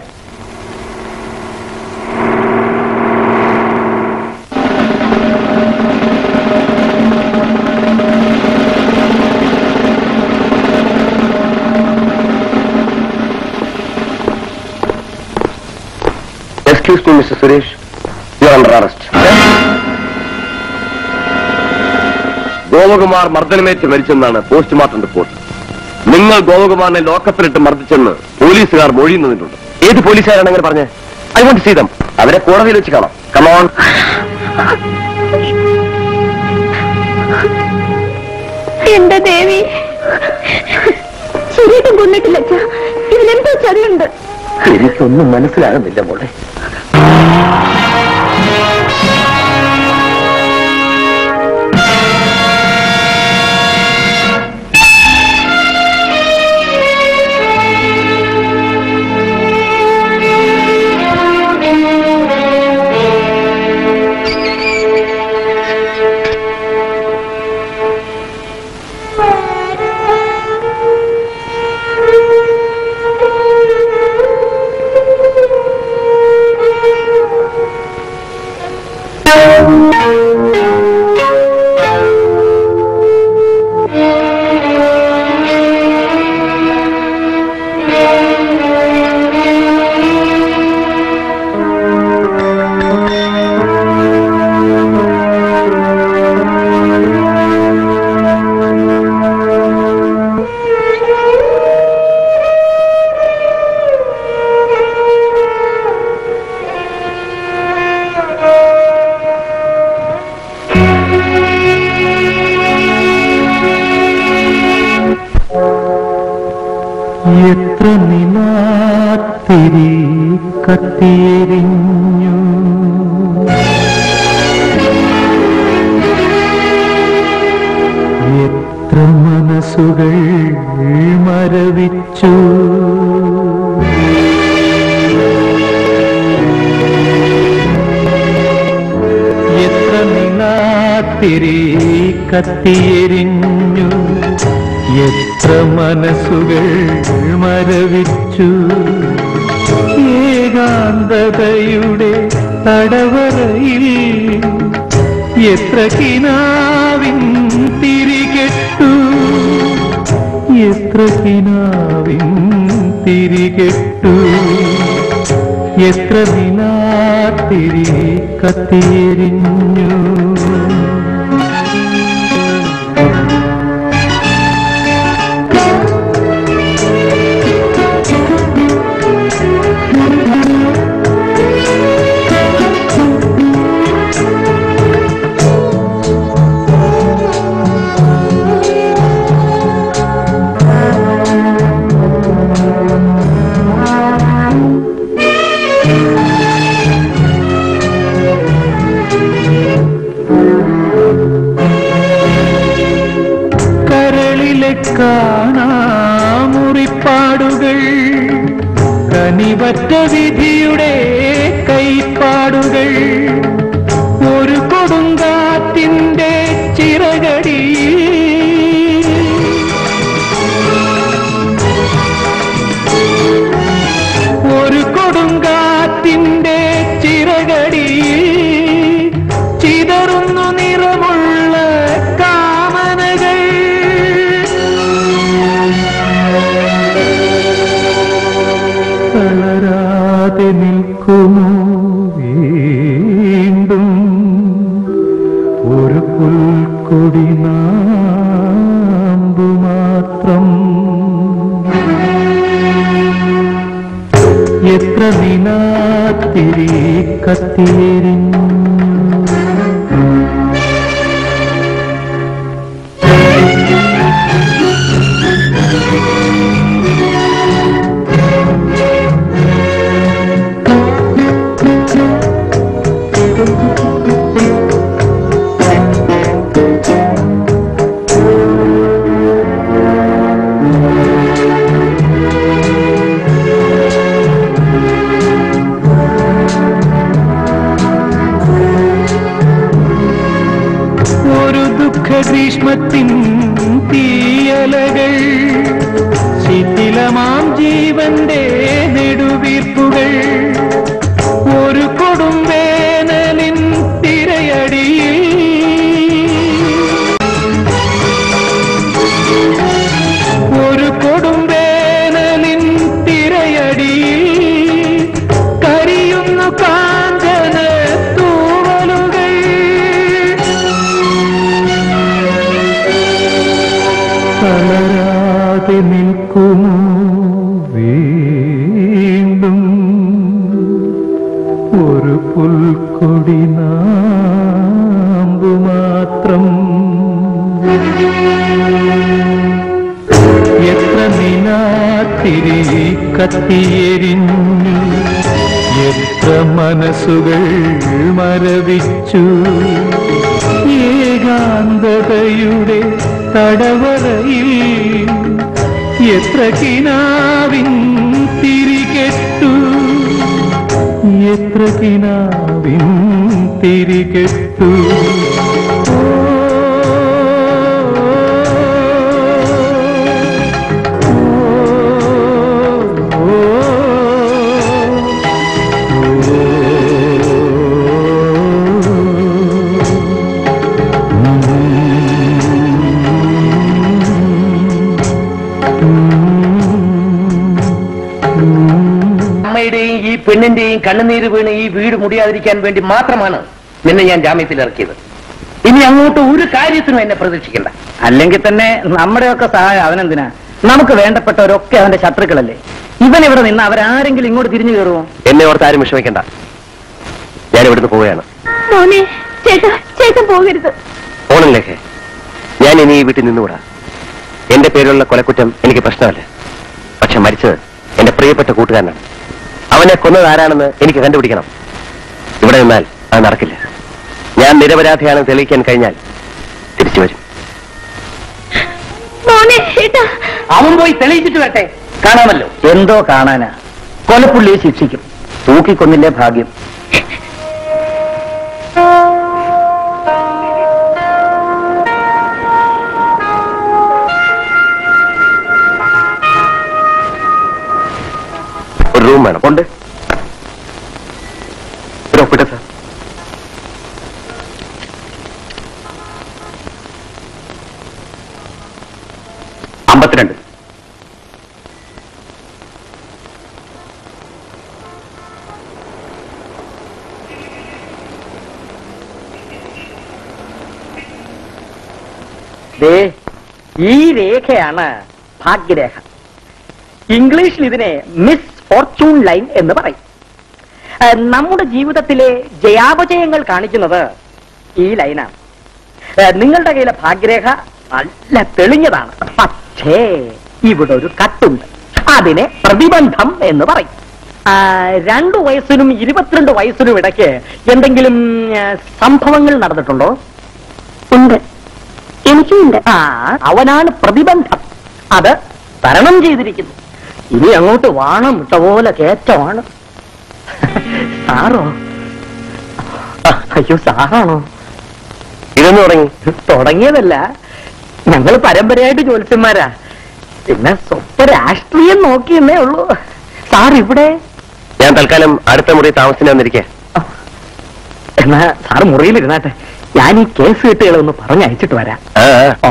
excuse me Mr Suresh you are under arrest Gopakumar മർദ്ദനമേറ്റ് മരിച്ചെന്നാണ് പോസ്റ്റ്മോർട്ടം റിപ്പോർട്ട് നിങ്ങൾ ഗോപകുമാറിനെ ലോക്കപ്പിലിട്ട് മർദ്ദിച്ചെന്ന് പോലീസുകാർ മൊഴിയുന്നതിട്ടുണ്ട് ഏത് പോലീസുകാരാണ് അങ്ങനെ പറഞ്ഞത് ഐ വോണ്ട് സീ ദം അവരെ കോടതിയിൽ വെച്ച് കാണാം കമോൺ എന്റെ ദേവി ശരിയായിട്ടും കൊന്നിട്ടില്ല അച്ഛാ ഇതിലെന്തോ ചതിയുണ്ട് എനിക്കൊന്നും മനസ്സിലാകുന്നില്ല മോളെ എത്ര നിലാത്തിരി കത്തിയെരിഞ്ഞു എത്ര മനസ്സുകൾ മരവിച്ചു എത്ര നിലാത്തിരി കത്തിയെരിഞ്ഞു എത്ര മനസ്സുകൾ മരവിച്ചു ഏകാന്തതയുടെ തടവറയിൽ എത്ര കിനാവിൻ തിരികെട്ടു എത്ര കിനാവിൻ തിരികെട്ടു എത്ര നിലാത്തിരി കത്തിയെരിഞ്ഞു കരളിലെ കാണാമുറിപ്പാടുകൾ കനിവറ്റ വിധിയുടെ കൈപ്പാടുകൾ ഒരു കൊടുങ്കാറ്റിന്റെ ചിറകടി ഒരു കൊടുങ്കാറ്റിന്റെ ചിറകടി ചിതറുന്നു നിറമുള്ള കാമനകൾ തളരാതെ നിൽക്കുമോ വീണ്ടും ഒരു പുൽക്കൊടി നാമ്പു മാത്രം എത്ര നിലാത്തിരി കത്തിയെരിഞ്ഞു ദുഃഖഗ്രീഷ്മത്തിൻ തീയലകൾ ശിഥിലമാം ജീവന്റെ നെടുവീർപ്പുകൾ ഒരു കൊടും വേനലിൻ തിരയടിയിൽ ഒരു കൊടും വേനലിൻ തിരയടിയിൽ കരിയുന്നു കാഞ്ചന തൂവലുകൾ തളരാതെ നിൽക്കുമോ വീണ്ടും ഒരു പുൽക്കൊടി നാമ്പു മാത്രം എത്ര നിലാത്തിരി കത്തിയെരിഞ്ഞു എത്ര മനസ്സുകൾ മരവിച്ചു ഏകാന്തതയുടെ തടവറയിൽ എത്ര കിനാവിൻ തിരികെട്ടു എത്ര കിനാവിൻ തിരികെട്ടു അമ്മയുടെയും ഈ പെണ്ണിന്റെയും കണ്ണുനീര് വീണ് ഈ വീട് മുടിയാതിരിക്കാൻ വേണ്ടി മാത്രമാണ് നിന്നെ ഞാൻ ജാമ്യത്തിൽ ഇറക്കിയത് ഇനി അങ്ങോട്ട് ഒരു കാര്യത്തിനും എന്നെ പ്രതീക്ഷിക്കണ്ട അല്ലെങ്കിൽ തന്നെ നമ്മുടെയൊക്കെ സഹായം അവനെന്തിനാ നമുക്ക് വേണ്ടപ്പെട്ടവരൊക്കെ അവന്റെ ശത്രുക്കളല്ലേ ഇവൻ ഇവിടെ നിന്ന് അവരാരെങ്കിലും ഇങ്ങോട്ട് തിരിഞ്ഞു കയറുമോ എന്നെ ഓർത്ത് ആരും വിഷമിക്കണ്ട ഞാൻ ഇവിടുന്ന് പോവുകയാണ് മോനെ ചേട്ടാ ചേട്ടൻ പോകരുത് ഓണനിലേക്ക് ഞാൻ ഇനി ഈ വീട്ടിൽ നിന്നുകൂടാ എന്റെ പേരിലുള്ള കൊലക്കുറ്റം എനിക്ക് പ്രശ്നമല്ല പക്ഷെ മരിച്ചത് എന്റെ പ്രിയപ്പെട്ട കൂട്ടുകാരനാണ് അവനെ കൊന്നത് ആരാണെന്ന് എനിക്ക് കണ്ടുപിടിക്കണം ഇവിടെ നിന്നാൽ അത് നടക്കില്ല ഞാൻ നിരപരാധിയാണെന്ന് തെളിയിക്കാൻ കഴിഞ്ഞാൽ തിരിച്ചു വരും മോനെ ചേട്ടാ അവൻ പോയി തെളിയിച്ചിട്ട് വരട്ടെ കാണാമല്ലോ എന്തോ കാണാനാ കൊലപ്പുള്ളിയെ ശിക്ഷിക്കും തൂക്കിക്കൊന്നില്ലേ ഭാഗ്യം ഒരു റൂം വേണം ഉണ്ട് ഒരു ഒപ്പിട്ടെ സാർ അമ്പത്തിരണ്ട് ദേ ഈ രേഖയാണ് ഭാഗ്യരേഖ ഇംഗ്ലീഷിൽ ഇതിനെ മിസ് ഫോർച്യൂൺ ലൈൻ എന്ന് പറയും ആ, നമ്മുടെ ജീവിതത്തിലെ ജയാപജയങ്ങൾ കാണിക്കുന്നത് ഈ ലൈനാണ് ആ, നിങ്ങളുടെ കയ്യിലെ ഭാഗ്യരേഖ നല്ല തെളിഞ്ഞതാണ് പക്ഷേ ഇവിടെ ഒരു കട്ടുണ്ട് അതിനെ പ്രതിബന്ധം എന്ന് പറയും ആ, രണ്ടു വയസ്സിനും ഇരുപത്തിരണ്ട് വയസ്സിനും ഇടയ്ക്ക് എന്തെങ്കിലും ആ, സംഭവങ്ങൾ നടന്നിട്ടുണ്ടോ ഉണ്ട് എനിക്കുമുണ്ട് ആ അവനാണ് പ്രതിബന്ധം അത് തരണം ചെയ്തിരിക്കുന്നു ഇനി അങ്ങോട്ട് വാണം ഇട്ട പോലെ കയറ്റമാണ് സാറോ ആ, അയ്യോ സാറാണോ ഇതൊന്നു തുടങ്ങി തുടങ്ങിയതല്ല ഞങ്ങൾ പരമ്പരയായിട്ട് ജ്യോത്സ്യന്മാരാ പിന്നെ സ്വപ്പ രാഷ്ട്രീയം നോക്കിയെന്നേ ഉള്ളൂ സാർ ഇവിടെ ഞാൻ തൽക്കാലം അടുത്ത മുറി താമസിച്ചു വന്നിരിക്കേ എന്നാ സാർ മുറിയിലിരുന്നാട്ടെ ഞാൻ ഈ കേസ് കെട്ടുകളെ ഒന്ന് പറഞ്ഞയച്ചിട്ട് വരാം ആ ആ. ഓ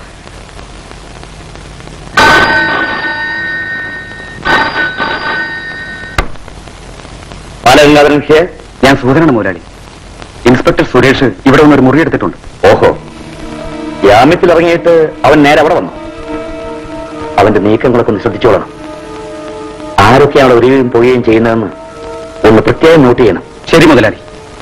ബാലഗംഗാധരൻ ഹിയർ ഞാൻ സൂചനാണ് മുതലാളി ഇൻസ്പെക്ടർ സുരേഷ് ഇവിടെ വന്ന് ഒരു മുറി എടുത്തിട്ടുണ്ട് ഓഹോ ജാമ്യത്തിൽ ഇറങ്ങിയിട്ട് അവൻ നേരെ അവിടെ വന്നു അവന്റെ നീക്കങ്ങളൊക്കെ ഒന്ന് ശ്രദ്ധിച്ചോളണം ആരൊക്കെയാണ് വരികയും പോവുകയും ചെയ്യുന്നതെന്ന് ഒന്ന് പ്രത്യേകം നോട്ട് ചെയ്യണം ശരി മുതലാളി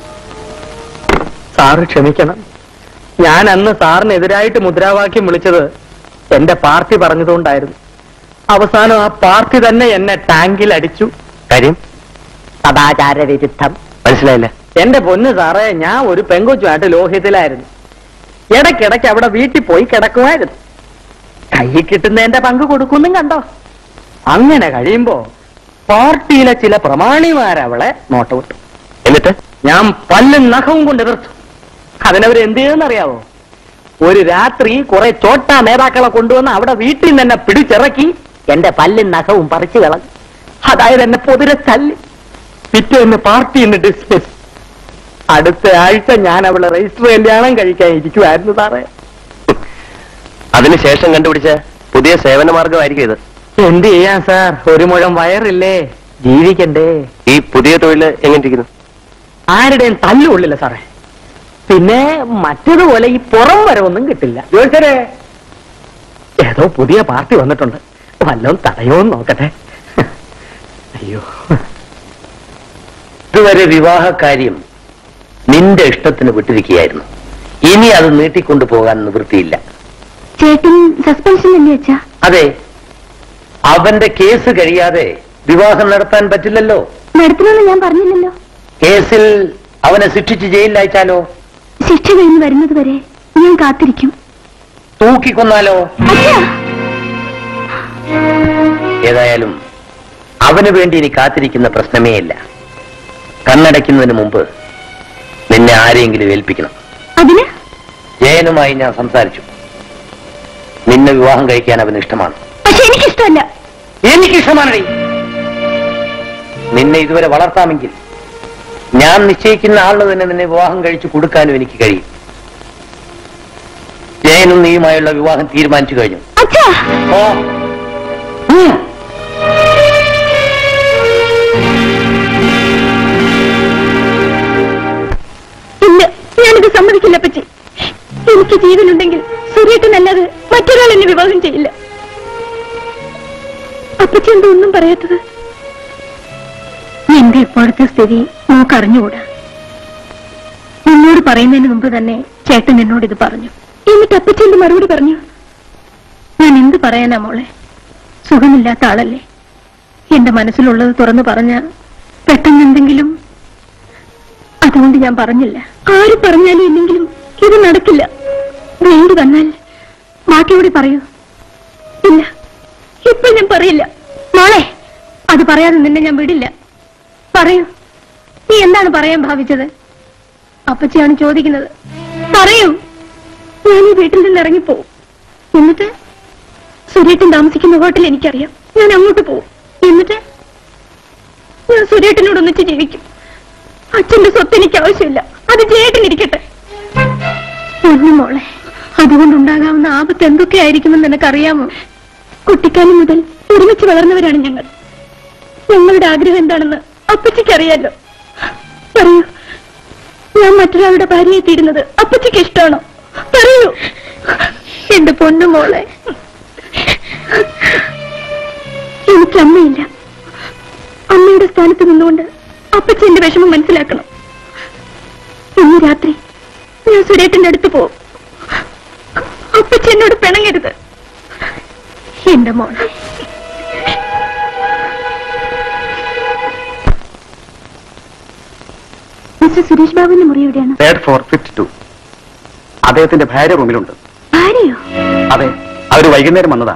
സാറ് ക്ഷമിക്കണം ഞാൻ അന്ന് സാറിനെതിരായിട്ട് മുദ്രാവാക്യം വിളിച്ചത് എന്റെ പാർട്ടി പറഞ്ഞതുകൊണ്ടായിരുന്നു അവസാനം ആ പാർട്ടി തന്നെ എന്നെ ടാങ്കിൽ അടിച്ചു കാര്യം സദാചാര വിരുദ്ധം മനസ്സിലായില്ല എന്റെ പൊന്ന് സാറേ ഞാൻ ഒരു പെങ്കൊച്ചുമായിട്ട് ലോഹ്യത്തിലായിരുന്നു ഇടയ്ക്കിടയ്ക്ക് അവിടെ വീട്ടിൽ പോയി കിടക്കുമായിരുന്നു കയ്യിൽ കിട്ടുന്നതിന്റെ പങ്ക് കൊടുക്കുന്നും കണ്ടോ അങ്ങനെ കഴിയുമ്പോ പാർട്ടിയിലെ ചില പ്രമാണിമാരവളെ നോട്ട് വിട്ടു എന്നിട്ട് ഞാൻ പല്ലും നഖവും കൊണ്ട് എതിർത്തു അതിനവർ എന്ത് ചെയ്തെന്നറിയാവോ ഒരു രാത്രി കുറെ ചോട്ട നേതാക്കളെ കൊണ്ടുവന്ന് അവിടെ വീട്ടിൽ നിന്ന് എന്നെ പിടിച്ചിറക്കി എന്റെ പല്ലും നഖവും പറിച്ചു കളഞ്ഞു അതായത് എന്നെ പൊതുരെ തല്ലി പിറ്റേന്ന് പാർട്ടിയിൽ നിന്ന് ഡിസ്മിസ് അടുത്ത ആഴ്ച ഞാൻ അവളെ രജിസ്റ്റർ കല്യാണം കഴിക്കാൻ ഇരിക്കുമായിരുന്നു സാറേ അതിനുശേഷം കണ്ടുപിടിച്ച പുതിയ സേവന മാർഗമായിരിക്കും ഇത് എന്ത് ചെയ്യാൻ സാർ ഒരു മുഴം വയറില്ലേ ജീവിക്കണ്ടേ ഈ പുതിയ തൊഴിൽ എങ്ങനെ ഇരിക്കുന്നു ആരുടെയും തല്ലുകൊള്ളില്ല സാറേ പിന്നെ മറ്റതുപോലെ ഈ പുറം വരവൊന്നും കിട്ടില്ല ജോത്സരെ ഏതോ പുതിയ പാർട്ടി വന്നിട്ടുണ്ട് വല്ലതും തടയോന്ന് നോക്കട്ടെ അയ്യോ ഇതുവരെ വിവാഹ കാര്യം നിന്റെ ഇഷ്ടത്തിന് വിട്ടിരിക്കുകയായിരുന്നു ഇനി അത് നീട്ടിക്കൊണ്ടു പോകാൻ നിവൃത്തിയില്ല ചേട്ടൻ സസ്പെൻഷനല്ലേ അച്ഛാ അതെ അവന്റെ കേസ് കഴിയാതെ വിവാഹം നടത്താൻ പറ്റില്ലല്ലോ നടത്തണമെന്ന് ഞാൻ പറഞ്ഞില്ലല്ലോ കേസിൽ അവനെ ശിക്ഷിച്ച് ജയിലിലയച്ചാലോ ശിക്ഷ കഴിഞ്ഞ് വരുന്നത് വരെ ഞാൻ കാത്തിരിക്കും തൂക്കിക്കൊന്നാലോ അച്ഛാ ഏതായാലും അവന് വേണ്ടി ഇനി കാത്തിരിക്കുന്ന പ്രശ്നമേ ഇല്ല കണ്ണടയ്ക്കുന്നതിന് മുമ്പ് നിന്നെ ആരെയെങ്കിലും ഏൽപ്പിക്കണം അതിന് ജയനുമായി ഞാൻ സംസാരിച്ചു നിന്നെ വിവാഹം കഴിക്കാൻ അവന് ഇഷ്ടമാണ് പക്ഷെ എനിക്കിഷ്ടമല്ല എനിക്കിഷ്ടമാണ് നിന്നെ ഇതുവരെ വളർത്താമെങ്കിൽ ഞാൻ നിശ്ചയിക്കുന്ന ആളിന് തന്നെ നിന്നെ വിവാഹം കഴിച്ചു കൊടുക്കാനും എനിക്ക് കഴിയും ജയനും നീയുമായുള്ള വിവാഹം തീരുമാനിച്ചു കഴിഞ്ഞു അച്ഛാ ഓ ഉം. ഇല്ല ഞാനിത് സമ്മതിക്കില്ല അപ്പച്ചി എനിക്ക് ജീവനുണ്ടെങ്കിൽ സുരേട്ടനല്ലാതെ മറ്റൊരാൾ എന്നെ വിവാഹം ചെയ്യില്ല അപ്പച്ചി എന്താ ഒന്നും പറയാത്തത് എന്റെ ഇപ്പോഴത്തെ സ്ഥിതി നമുക്ക് അറിഞ്ഞുകൂടാ നിന്നോട് പറയുന്നതിന് മുമ്പ് തന്നെ ചേട്ടൻ എന്നോട് ഇത് പറഞ്ഞു എന്നിട്ട് അപ്പച്ചി എന്റെ മറുപടി പറഞ്ഞു ഞാൻ എന്ത് പറയാനാ മോളെ സുഖമില്ലാത്ത ആളല്ലേ എന്റെ മനസ്സിലുള്ളത് തുറന്നു പറഞ്ഞ പെട്ടെന്ന് എന്തെങ്കിലും അതുകൊണ്ട് ഞാൻ പറഞ്ഞില്ല ആര് പറഞ്ഞാലും ഇല്ലെങ്കിലും ഇത് നടക്കില്ല വേണ്ടി വന്നാൽ ബാക്കിയോട് പറയൂ ഇല്ല ഇപ്പൊ ഞാൻ പറയില്ല മോളെ അത് പറയാതെ നിന്നെ ഞാൻ വിടില്ല പറയൂ നീ എന്താണ് പറയാൻ ഭാവിച്ചത് അപ്പച്ചിയാണ് ചോദിക്കുന്നത് പറയൂ ഞാൻ ഈ വീട്ടിൽ നിന്ന് ഇറങ്ങിപ്പോവും എന്നിട്ട് സുരേട്ടൻ താമസിക്കുന്ന ഹോട്ടൽ എനിക്കറിയാം ഞാൻ അങ്ങോട്ട് പോവും എന്നിട്ട് ഞാൻ സുരേട്ടനോട് ഒന്നിച്ച് ജീവിക്കും അച്ഛന്റെ സ്വത്ത് എനിക്ക് ആവശ്യമില്ല അത് ജേട്ടനിരിക്കട്ടെ ഒന്നു മോളെ അതുകൊണ്ടുണ്ടാകാവുന്ന ആപത്ത് എന്തൊക്കെയായിരിക്കുമെന്ന് നിനക്കറിയാമോ കുട്ടിക്കാലം മുതൽ ഒരുമിച്ച് വളർന്നവരാണ് ഞങ്ങൾ ഞങ്ങളുടെ ആഗ്രഹം എന്താണെന്ന് അപ്പച്ചിക്ക് അറിയാലോ പറയൂ ഞാൻ മറ്റൊരാളുടെ ഭാര്യയെ തീരുന്നത് അപ്പച്ചിക്ക് ഇഷ്ടമാണോ പറയൂ എന്റെ പൊന്നു മോളെ എനിക്ക് അമ്മയില്ല അമ്മയുടെ സ്ഥാനത്ത് നിന്നുകൊണ്ട് അപ്പച്ചി എന്റെ വിഷമം മനസ്സിലാക്കണം ഇന്ന് രാത്രി ഞാൻ സുരേട്ടന്റെ അടുത്ത് പോവും അപ്പച്ചി എന്നോട് പിണങ്ങരുത് എന്റെ മോളെ മിസ്റ്റർ സുരേഷ് ബാബുവിന്റെ മുറി എവിടെയാണ് തേർഡ് ഫോർ ഫിഫ്റ്റ് ടു അദ്ദേഹത്തിന്റെ ഭാര്യ റൂമിലുണ്ട് ഭാര്യയോ അതെ അവര് വൈകുന്നേരം വന്നതാണ്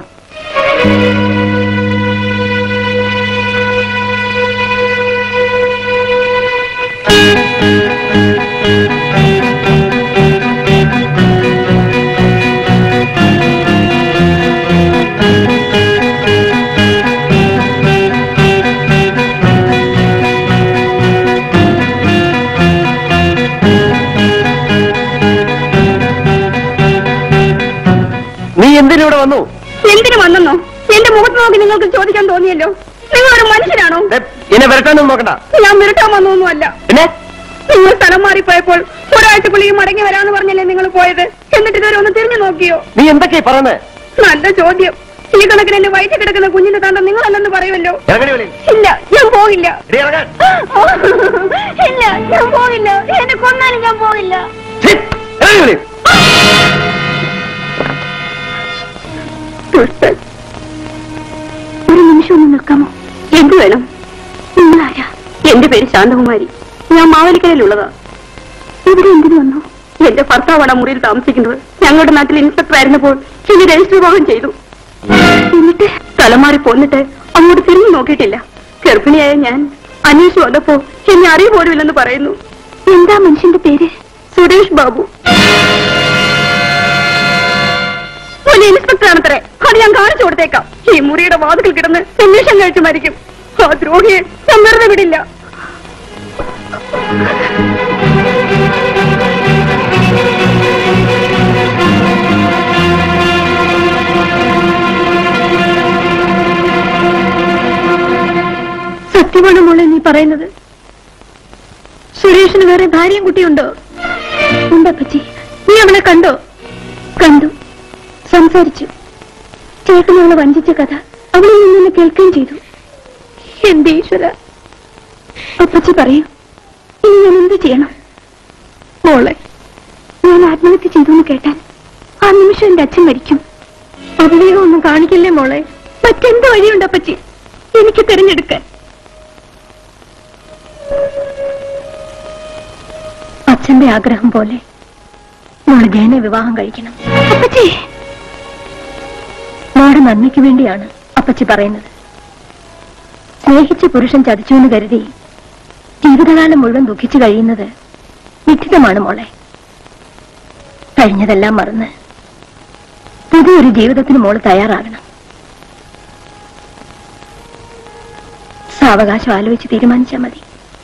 നീ എന്തിനൂടെ വന്നു എന്തിനു വന്നെന്നോ എന്റെ മുഖത്ത് നോക്കി നിങ്ങൾക്ക് ചോദിക്കാൻ തോന്നിയല്ലോ നിങ്ങൾ ഒരു മനുഷ്യനാണോ ദേ, എന്നെ വരട്ടാനൊന്നും നോക്കണ്ട ഞാൻ മിരട്ടാൻ വന്നൊന്നുമല്ല പിന്നെ നിങ്ങൾ സ്ഥലം മാറിപ്പോയപ്പോൾ ഒരാഴ്ചക്കുള്ളിൽ മടങ്ങി വരാന്ന് പറഞ്ഞല്ലേ നിങ്ങൾ പോയത് എന്നിട്ട് ഇതുവരെ ഒന്ന് തിരിഞ്ഞു നോക്കിയോ നീ എന്തൊക്കെയാ പറയുന്നത് നല്ല ചോദ്യം ഈ കണക്കിന് എന്റെ വയറ്റിൽ കിടക്കുന്ന കുഞ്ഞിന്റെ താണ്ടം നിങ്ങളല്ലെന്ന് പറയുമല്ലോ ഇറങ്ങടി വെളി. ഇല്ല ഞാൻ പോകില്ല എടീ, ഇറങ്ങാൻ. ഇല്ല ഞാൻ പോകില്ല എന്നെ കൊന്നാലും ഞാൻ പോകില്ല ഛീ, ഇറങ്ങി വെളി. ദുഷ്ടൻ. ഒരു നിമിഷം ഒന്ന് നിൽക്കാമോ എന്ത് വേണം നിങ്ങളാരാ എന്റെ പേര് ശാന്തകുമാരി ഞാൻ മാവലിക്കരയിലുള്ളതാ ഇവിടെ എന്തിനു വന്നു എന്റെ ഭർത്താവാണ് ആ മുറിയിൽ താമസിക്കുന്നത് ഞങ്ങളുടെ നാട്ടിൽ ഇൻസ്പെക്ടർ ആയിരുന്നപ്പോൾ ഇനി രജിസ്റ്റർ വിഭാഗം ചെയ്തു എന്നിട്ട് തലമാറി പോന്നിട്ട് അങ്ങോട്ട് തിരിഞ്ഞു നോക്കിയിട്ടില്ല ഗർഭിണിയായ ഞാൻ അന്വേഷിച്ചു വന്നപ്പോ എന്നെ അറിയ പോലുമില്ലെന്ന് പറയുന്നു എന്താ മനുഷ്യന്റെ പേര് സുരേഷ് ബാബു ഇൻസ്പെക്ടറാണത്രേ അത് ഞാൻ കാണിച്ചു കൊടുത്തേക്കാം ഈ മുറിയുടെ വാതിൽ കിടന്ന് നിമിഷം കഴിച്ച് മരിക്കും ആ ദ്രോഹിയെ ഞാൻ വെറുതെ വിടില്ല സത്യമാണ് മോളെ നീ പറയുന്നത് സുരേഷിന് വേറെ ഭാര്യയും കുട്ടിയുണ്ടോ ഉണ്ടപ്പച്ചി നീ അവളെ കണ്ടോ കണ്ടു സംസാരിച്ചു ചേട്ടൻ അവളെ വഞ്ചിച്ച കഥ അവളിൽ നിന്ന് കേൾക്കുകയും ചെയ്തു എന്റെ ഈശ്വര അപ്പച്ചി പറയൂ ഇനി ഞാൻ എന്ത് ചെയ്യണം മോളെ ഞാൻ ആത്മഹത്യ ചെയ്തു എന്ന് കേട്ടാൽ ആ നിമിഷം എന്റെ അച്ഛൻ മരിക്കും അവിടെയോ ഒന്നും കാണിക്കില്ലേ മോളെ മറ്റെന്ത് വഴിയുണ്ട് അപ്പച്ചി എനിക്ക് തിരഞ്ഞെടുക്കാൻ അച്ഛന്റെ ആഗ്രഹം പോലെ മോള് ജയനെ വിവാഹം കഴിക്കണം അപ്പച്ചി മോളുടെ നന്മയ്ക്ക് വേണ്ടിയാണ് അപ്പച്ചി പറയുന്നത് സ്നേഹിച്ച പുരുഷൻ ചതിച്ചു എന്ന് കരുതി ജീവിതകാലം മുഴുവൻ ദുഃഖിച്ചു കഴിയുന്നത് നിശ്ചിതമാണ് മോളെ കഴിഞ്ഞതെല്ലാം മറന്ന് പുതിയൊരു ജീവിതത്തിന് മോള് തയ്യാറാകണം സാവകാശം ആലോചിച്ച് തീരുമാനിച്ചാൽ മതി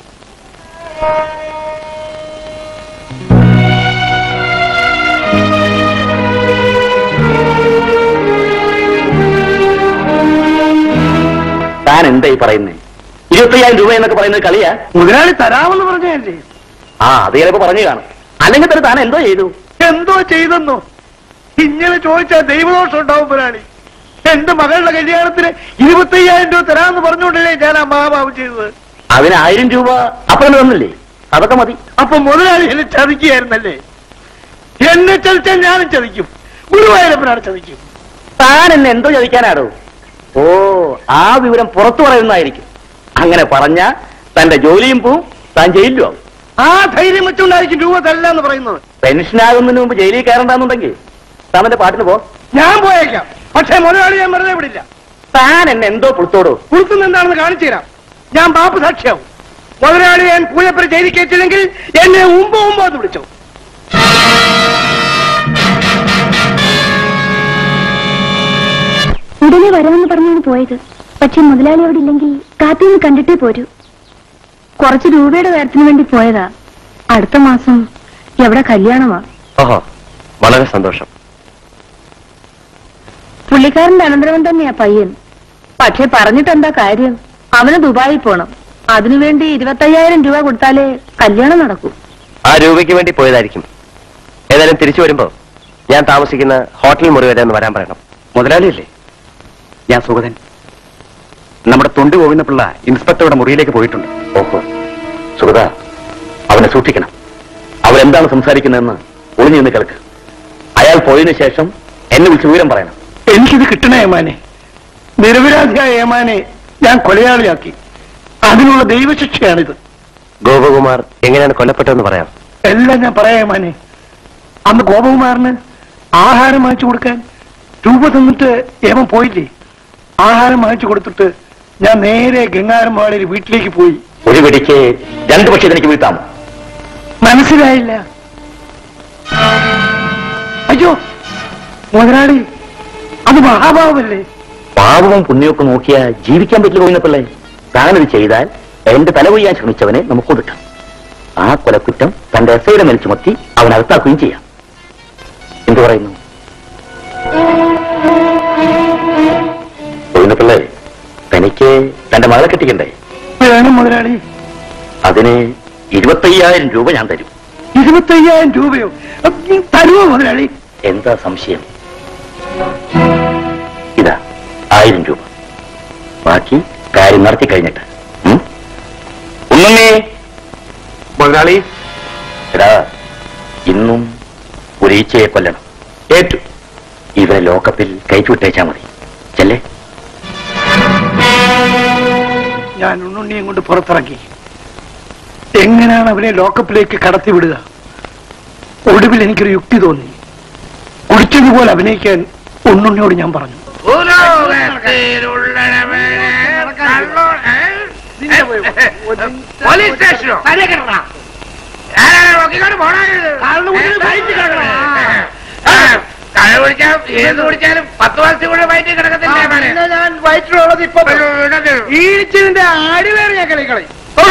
താൻ എന്തായി പറയുന്നേ ഇരുപത്തയ്യായിരം രൂപ എന്നൊക്കെ പറയുന്നത് കളിയാ മുതലാളി തരാമെന്ന് പറഞ്ഞല്ലേ ആ അത് ചിലപ്പോ പറഞ്ഞു കാണും അല്ലെങ്കിൽ തന്നെ താൻ എന്തോ ചെയ്തു എന്തോ ചെയ്തെന്നോ ഇങ്ങനെ ചോദിച്ചാൽ ദൈവദോഷം ഉണ്ടാവും മുതലാളി എന്റെ മകളുടെ കല്യാണത്തിന് ഇരുപത്തയ്യായിരം രൂപ തരാമെന്ന് പറഞ്ഞുകൊണ്ടല്ലേ ഞാൻ ആ മഹാഭാവം ചെയ്തത് അതിന് ആയിരം രൂപ അപ്പഴ് തന്നില്ലേ അതൊക്കെ മതി അപ്പൊ മുതലാളി എന്നെ ചതിക്കുകയായിരുന്നല്ലേ എന്നെ ചതിച്ചാൽ ഞാനും ചതിക്കും ഗുരുവായൂരപ്പനാണ് ചതിക്കും താൻ എന്നെ എന്തോ ചതിക്കാനാടോ ഓ ആ വിവരം പുറത്തു പറയുന്നതായിരിക്കും അങ്ങനെ പറഞ്ഞ തന്റെ ജോലിയും പോവും താൻ ജയിലിലും ആവും ആ ധൈര്യം വെച്ചുകൊണ്ടായിരിക്കും രൂപ തരില്ല എന്ന് പറയുന്നത് പെൻഷനാകുന്നതിന് മുമ്പ് ജയിലിൽ കയറണ്ടെന്നുണ്ടെങ്കിൽ താൻ എന്റെ പാട്ടിന് പോ ഞാൻ പോയേക്കാം പക്ഷേ മുതലാളി ഞാൻ വെറുതെ വിടില്ല താൻ എന്നെ എന്തോ പുറത്തോടോ കുളിക്കുന്ന എന്താണെന്ന് കാണിച്ചു തരാം ഞാൻ ബാപ്പു സാക്ഷിയാവും മുതലാളി ഞാൻ പൂജപ്പുര ചെയ്തി കയറ്റില്ലെങ്കിൽ എന്നെ ഉമ്പോ ഉമ്പോ എന്ന് വിളിച്ചു ഉടനെ വരാമെന്ന് പറഞ്ഞാണ് പോയത് പക്ഷെ മുതലാളി അവിടെ ഇല്ലെങ്കിൽ കാത്തിന്ന് കണ്ടിട്ടേ പോരൂ കുറച്ച് രൂപയുടെ കാര്യത്തിന് വേണ്ടി പോയതാ അടുത്ത മാസം എവിടെ കല്യാണമാ ഓഹോ വളരെ സന്തോഷം പുള്ളിക്കാരന്റെ അനന്തരവൻ തന്നെയാ പയ്യൻ പക്ഷെ പറഞ്ഞിട്ടെന്താ കാര്യം അവന് ദുബായിൽ പോണം അതിനുവേണ്ടി ഇരുപത്തയ്യായിരം രൂപ കൊടുത്താലേ കല്യാണം നടക്കൂ ആ രൂപയ്ക്ക് വേണ്ടി പോയതായിരിക്കും ഏതായാലും തിരിച്ചു വരുമ്പോ ഞാൻ താമസിക്കുന്ന ഹോട്ടൽ മുറി വരെ ഒന്ന് വരാൻ പറയണം മുതലാളിയല്ലേ ഞാൻ സുഗതൻ നമ്മുടെ തൊണ്ടി ഗോവിന്ദപിള്ള ഇൻസ്പെക്ടറുടെ മുറിയിലേക്ക് പോയിട്ടുണ്ട് ഓഹോ സുഗത അവനെ സൂക്ഷിക്കണം അവരെന്താണ് സംസാരിക്കുന്നതെന്ന് ഒളിഞ്ഞു നിന്ന് കേൾക്ക് അയാൾ പോയതിനു ശേഷം എന്നെ വിളിച്ച് വിവരം പറയണം എനിക്കിത് കിട്ടണ ഏമാനെ നിരപരാധിയായ ഏമാനെ ഞാൻ കൊലയാളിയാക്കി അതിനുള്ള ദൈവശിക്ഷയാണിത് ഗോപകുമാർ എങ്ങനെയാണ് കൊല്ലപ്പെട്ടതെന്ന് പറയാം എല്ലാം ഞാൻ പറയാം ഏമാനെ അന്ന് ഗോപകുമാറിന് ആഹാരം വാങ്ങിച്ചു കൊടുക്കാൻ രൂപ തന്നിട്ട് ഏമൻ പോയില്ലേ ആഹാരം വാങ്ങിച്ചു കൊടുത്തിട്ട് ഞാൻ നേരെ ഗംഗാരമ്പാടിയിൽ വീട്ടിലേക്ക് പോയി ഒരു വെടിക്ക് രണ്ടു പക്ഷേ എനിക്ക് വീഴ്ത്താം മനസ്സിലായില്ല അയ്യോ മുതലാളി അത് മഹാഭാവമല്ലേ പാപവും പുണ്യമൊക്കെ നോക്കിയാ ജീവിക്കാൻ പറ്റില്ല ഗോവിന്ദപിള്ളേ താനത് ചെയ്താൽ എന്റെ തല കൊയ്യാൻ ശ്രമിച്ചവനെ നമുക്ക് കൊടുക്കാം ആ കൊലക്കുറ്റം തന്റെ എസ് ഐയുടെ മേൽ ചുമത്തി അവൻ അകത്താക്കുകയും ചെയ്യാം എന്തു പറയുന്നു ഗോവിന്ദപിള്ളേ തനിക്ക് തന്റെ മകളെ കെട്ടിക്കണ്ടേ വേണം മുതലാളി അതിന് ഇരുപത്തയ്യായിരം രൂപ ഞാൻ തരും ഇരുപത്തയ്യായിരം രൂപയോ ഉം, തരുമോ മുതലാളി എന്താ സംശയം ഇതാ ആയിരം രൂപ ബാക്കി കാര്യം നടത്തി കഴിഞ്ഞിട്ട് ഉം? ഉണ്ണുണ്ണി മുതലാളി എടാ ഇന്നും ഒരു ഈച്ചയെ കൊല്ലണം ഏറ്റു ഇവരെ ലോക്കപ്പിൽ കയറ്റിവിട്ടേച്ചാ മതി ചെല്ലേ ഞാൻ ഉണ്ണുണ്ണിയും കൊണ്ട് പുറത്തിറങ്ങി എങ്ങനെയാണ് അവനെ ലോക്കപ്പിലേക്ക് കടത്തിവിടുക ഒടുവിൽ എനിക്കൊരു യുക്തി തോന്നി കുടിച്ചതുപോലെ അഭിനയിക്കാൻ ഉണ്ണുണ്ണിയോട് ഞാൻ പറഞ്ഞു പോലീസ് സ്റ്റേഷനോ ആരാണ് നോക്കിക്കൊണ്ട് പോണത് കഴിവ് കുടിച്ചാലും ഏത് കുടിച്ചാലും പത്ത് വർഷം കൂടെ വയറ്റിൽ കിടക്കത്തില്ല ഞാൻ വയറ്റിലുള്ളത് ഇപ്പൊ ഈടിച്ചതിന്റെ ആടിവേറെ ഞാൻ കളിക്കളയും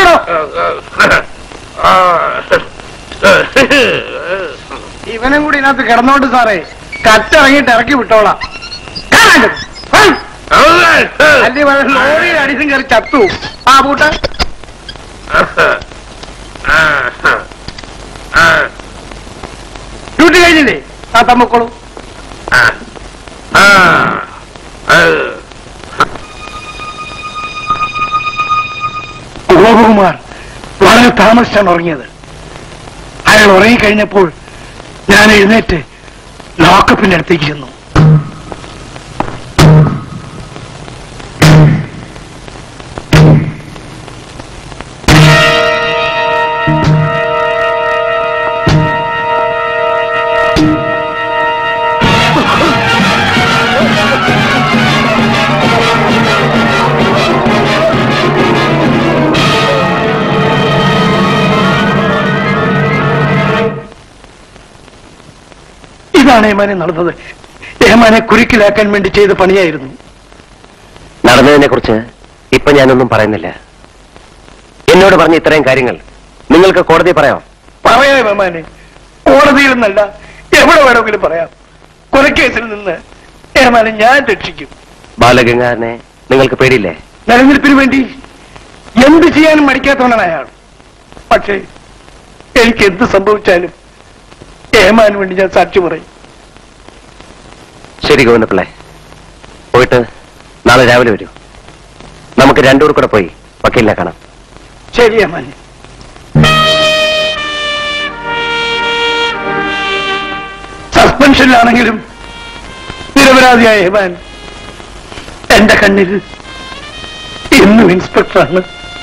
ഇവനും കൂടി ഇതിനകത്ത് കിടന്നോണ്ട് സാറേ കത്തിറങ്ങിയിട്ട് ഇറക്കി വിട്ടോളാം അല്ലെ ലോറിയിൽ അടിച്ചും കയറി ചത്തു ആ പൂട്ട ഡ്യൂട്ടി കഴിഞ്ഞില്ലേ ആ തമ്മക്കോളൂ ഗോപകുമാർ വളരെ താമസിച്ചാണ് ഉറങ്ങിയത് അയാൾ ഉറങ്ങിക്കഴിഞ്ഞപ്പോൾ ഞാൻ എഴുന്നേറ്റ് ലോക്കപ്പിന്റെ അടുത്തേക്ക് ചെന്നു ഇതാണ് ഏമാനെ നടന്നത് ഏമാനെ കുരുക്കിലാക്കാൻ വേണ്ടി ചെയ്ത പണിയായിരുന്നു നടന്നതിനെ കുറിച്ച് ഇപ്പൊ ഞാനൊന്നും പറയുന്നില്ല എന്നോട് പറഞ്ഞ ഇത്രയും കാര്യങ്ങൾ നിങ്ങൾക്ക് കോടതി പറയാം പറയാം ഏമാനെ കോടതിയിൽ നിന്നല്ല എവിടെ വേണമെങ്കിലും പറയാം കൊലക്കേസിൽ നിന്ന് ഏമാനെ ഞാൻ രക്ഷിക്കും ബാലഗംഗാധരനെ നിങ്ങൾക്ക് പേടിയില്ലേ നിലനിൽപ്പിന് വേണ്ടി എന്ത് ചെയ്യാനും മടിക്കാത്തവനാണ് അയാൾ പക്ഷേ എനിക്ക് എന്ത് സംഭവിച്ചാലും ഏമാന് വേണ്ടി ഞാൻ സാക്ഷി പറയും ശരി ഗോവിന്ദപിള്ളേ പോയിട്ട് നാളെ രാവിലെ വരൂ നമുക്ക് രണ്ടൂർ കൂടെ പോയി വക്കീലിനെ കാണാം ശരി ഏമാനെ സസ്പെൻഷനിലാണെങ്കിലും നിരപരാധിയായ ഏമാൻ എന്റെ കണ്ണിൽ ഇന്നും ഇൻസ്പെക്ടറാണ്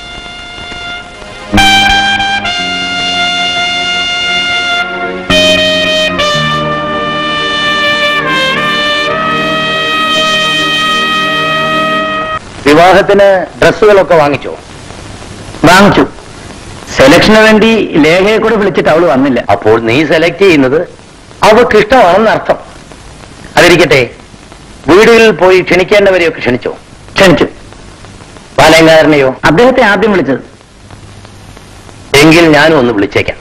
വിവാഹത്തിന് ഡ്രസ്സുകളൊക്കെ വാങ്ങിച്ചോ വാങ്ങിച്ചു സെലക്ഷന് വേണ്ടി ലേഖയെ കൂടെ വിളിച്ചിട്ട് അവള് വന്നില്ല അപ്പോൾ നീ സെലക്ട് ചെയ്യുന്നത് അവൾക്ക് ഇഷ്ടമാണെന്ന് അർത്ഥം അതിരിക്കട്ടെ വീടുകളിൽ പോയി ക്ഷണിക്കേണ്ടവരെയൊക്കെ ക്ഷണിച്ചോ ക്ഷണിച്ചു പാലങ്കാരനെയോ അദ്ദേഹത്തെ ആദ്യം വിളിച്ചത് എങ്കിൽ ഞാനും ഒന്ന് വിളിച്ചേക്കാം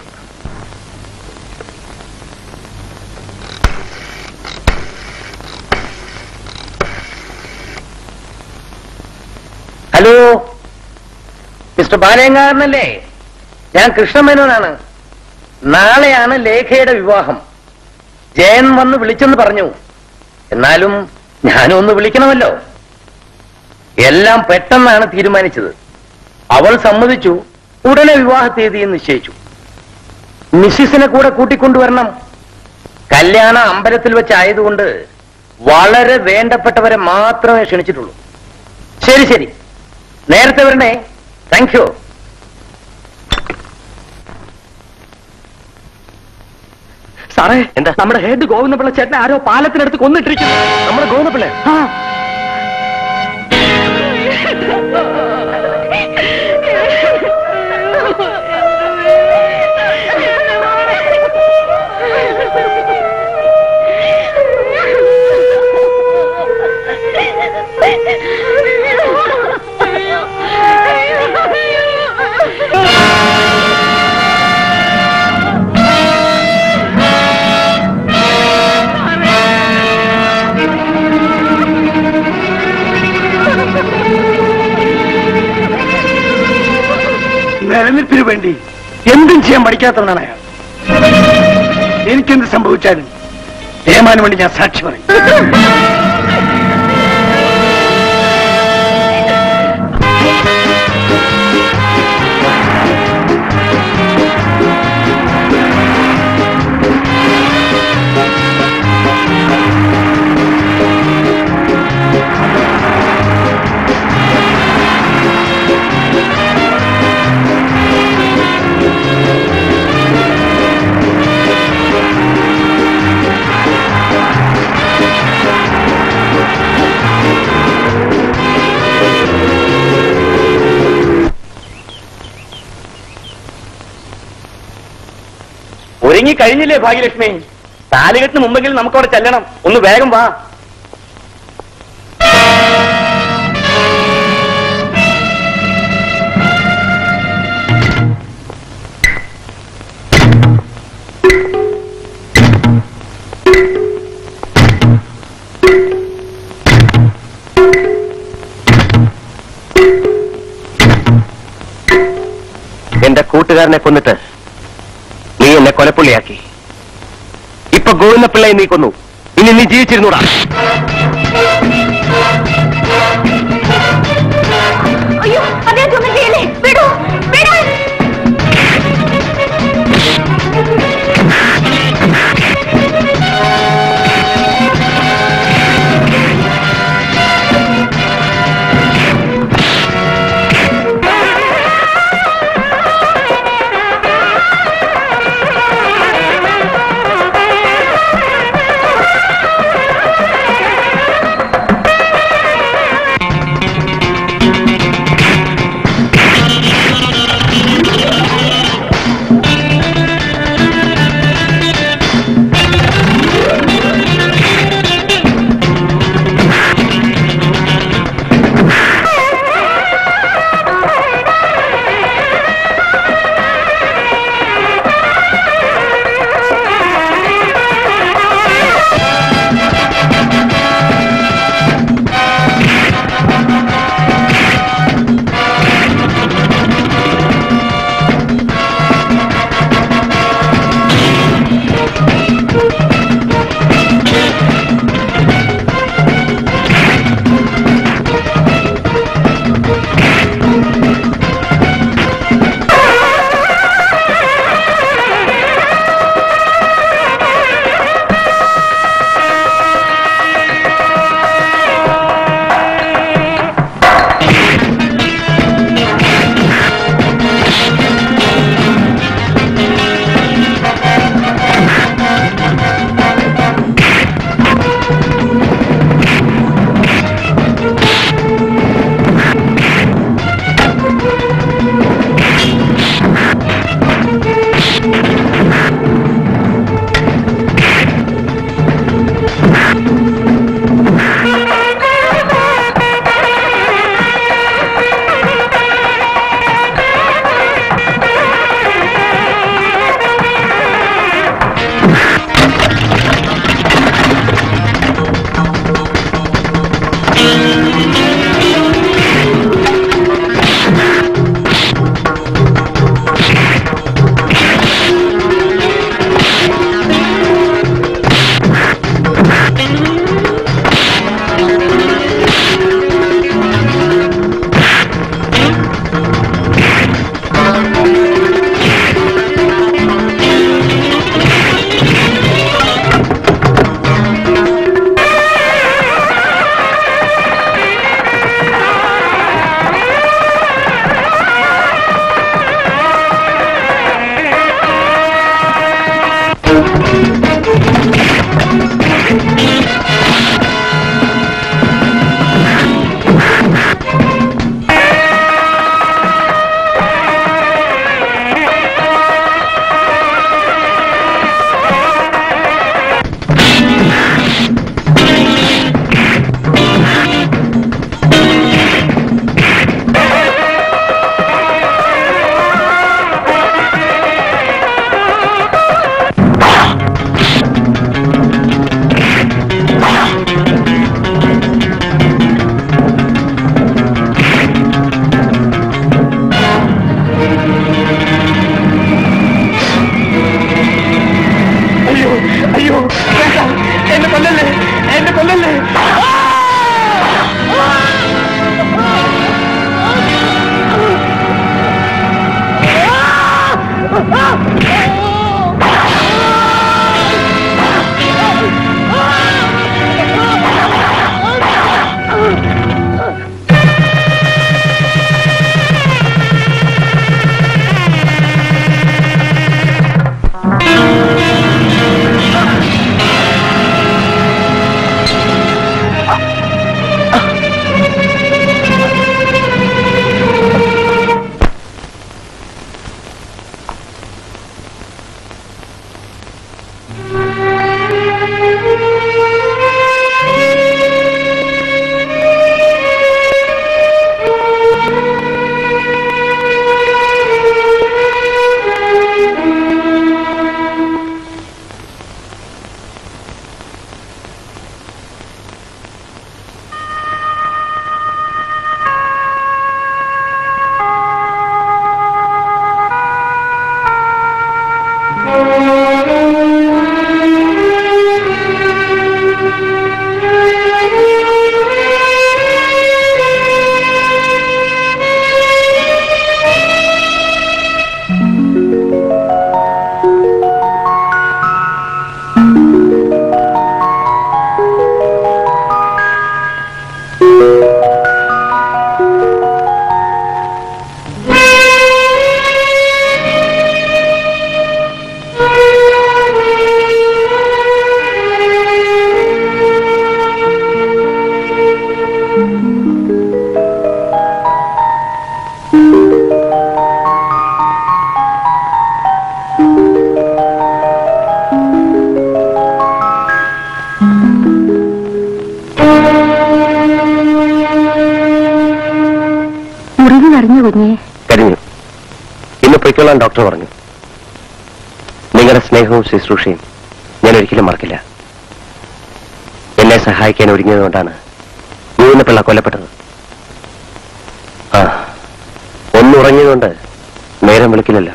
ഹലോ മിസ്റ്റർ ബാലയങ്കാരനല്ലേ ഞാൻ കൃഷ്ണമേനോനാണ് നാളെയാണ് ലേഖയുടെ വിവാഹം ജയൻ വന്ന് വിളിച്ചെന്ന് പറഞ്ഞു എന്നാലും ഞാനും ഒന്ന് വിളിക്കണമല്ലോ എല്ലാം പെട്ടെന്നാണ് തീരുമാനിച്ചത് അവൾ സമ്മതിച്ചു ഉടനെ വിവാഹ തീയതിയും നിശ്ചയിച്ചു മിസ്സിസിനെ കൂടെ കൂട്ടിക്കൊണ്ടുവരണം കല്യാണ അമ്പലത്തിൽ വെച്ചായതുകൊണ്ട് വളരെ വേണ്ടപ്പെട്ടവരെ മാത്രമേ ക്ഷണിച്ചിട്ടുള്ളൂ ശരി ശരി നേരത്തെ വരണേ താങ്ക് യു സാറേ എന്താ? നമ്മുടെ ഹെഡ് ഗോവിന്ദപിള്ള ചേട്ടനെ ആരോ പാലത്തിനടുത്ത് കൊന്നിട്ടിരിക്കുന്നു നമ്മുടെ ഗോവിന്ദപിള്ളേ ആ നിലനിൽപ്പിന് വേണ്ടി എന്തും ചെയ്യാൻ പഠിക്കാത്തവനാണ് അയാൾ എനിക്കെന്ത് സംഭവിച്ചാലും ഏമാന് വേണ്ടി ഞാൻ സാക്ഷി പറയും ഒരുങ്ങി കഴിഞ്ഞില്ലേ ഭാഗ്യലക്ഷ്മി താലികെട്ടിന് മുമ്പെങ്കിലും നമുക്ക് അവിടെ ചെല്ലണം ഒന്ന് വേഗം വാ എന്റെ കൂട്ടുകാരനെ കൊന്നിട്ട് നീ എന്നെ കൊലപ്പുള്ളിയാക്കി ഇപ്പൊ ഗോവിന്ദപിള്ളയെ നീ കൊന്നു ഇനി നീ ജീവിച്ചിരുന്നൂടാ അയ്യോ അദ്ദേഹത്തെ ഒന്നും ചെയ്യല്ലേ വിടൂ വിടൂ അറിഞ്ഞു കുഞ്ഞേ കഴിഞ്ഞു ഇന്ന് പൊയ്ക്കൊള്ളാൻ ഡോക്ടർ പറഞ്ഞു നിങ്ങളുടെ സ്നേഹവും ശുശ്രൂഷയും ഞാൻ ഒരിക്കലും മറക്കില്ല എന്നെ സഹായിക്കാൻ ഒരുങ്ങിയതുകൊണ്ടാണ് മൂന്ന് പിള്ള കൊല്ലപ്പെട്ടത് ആ ഒന്നുറങ്ങിയതുകൊണ്ട് നേരം വിളിക്കില്ലല്ലോ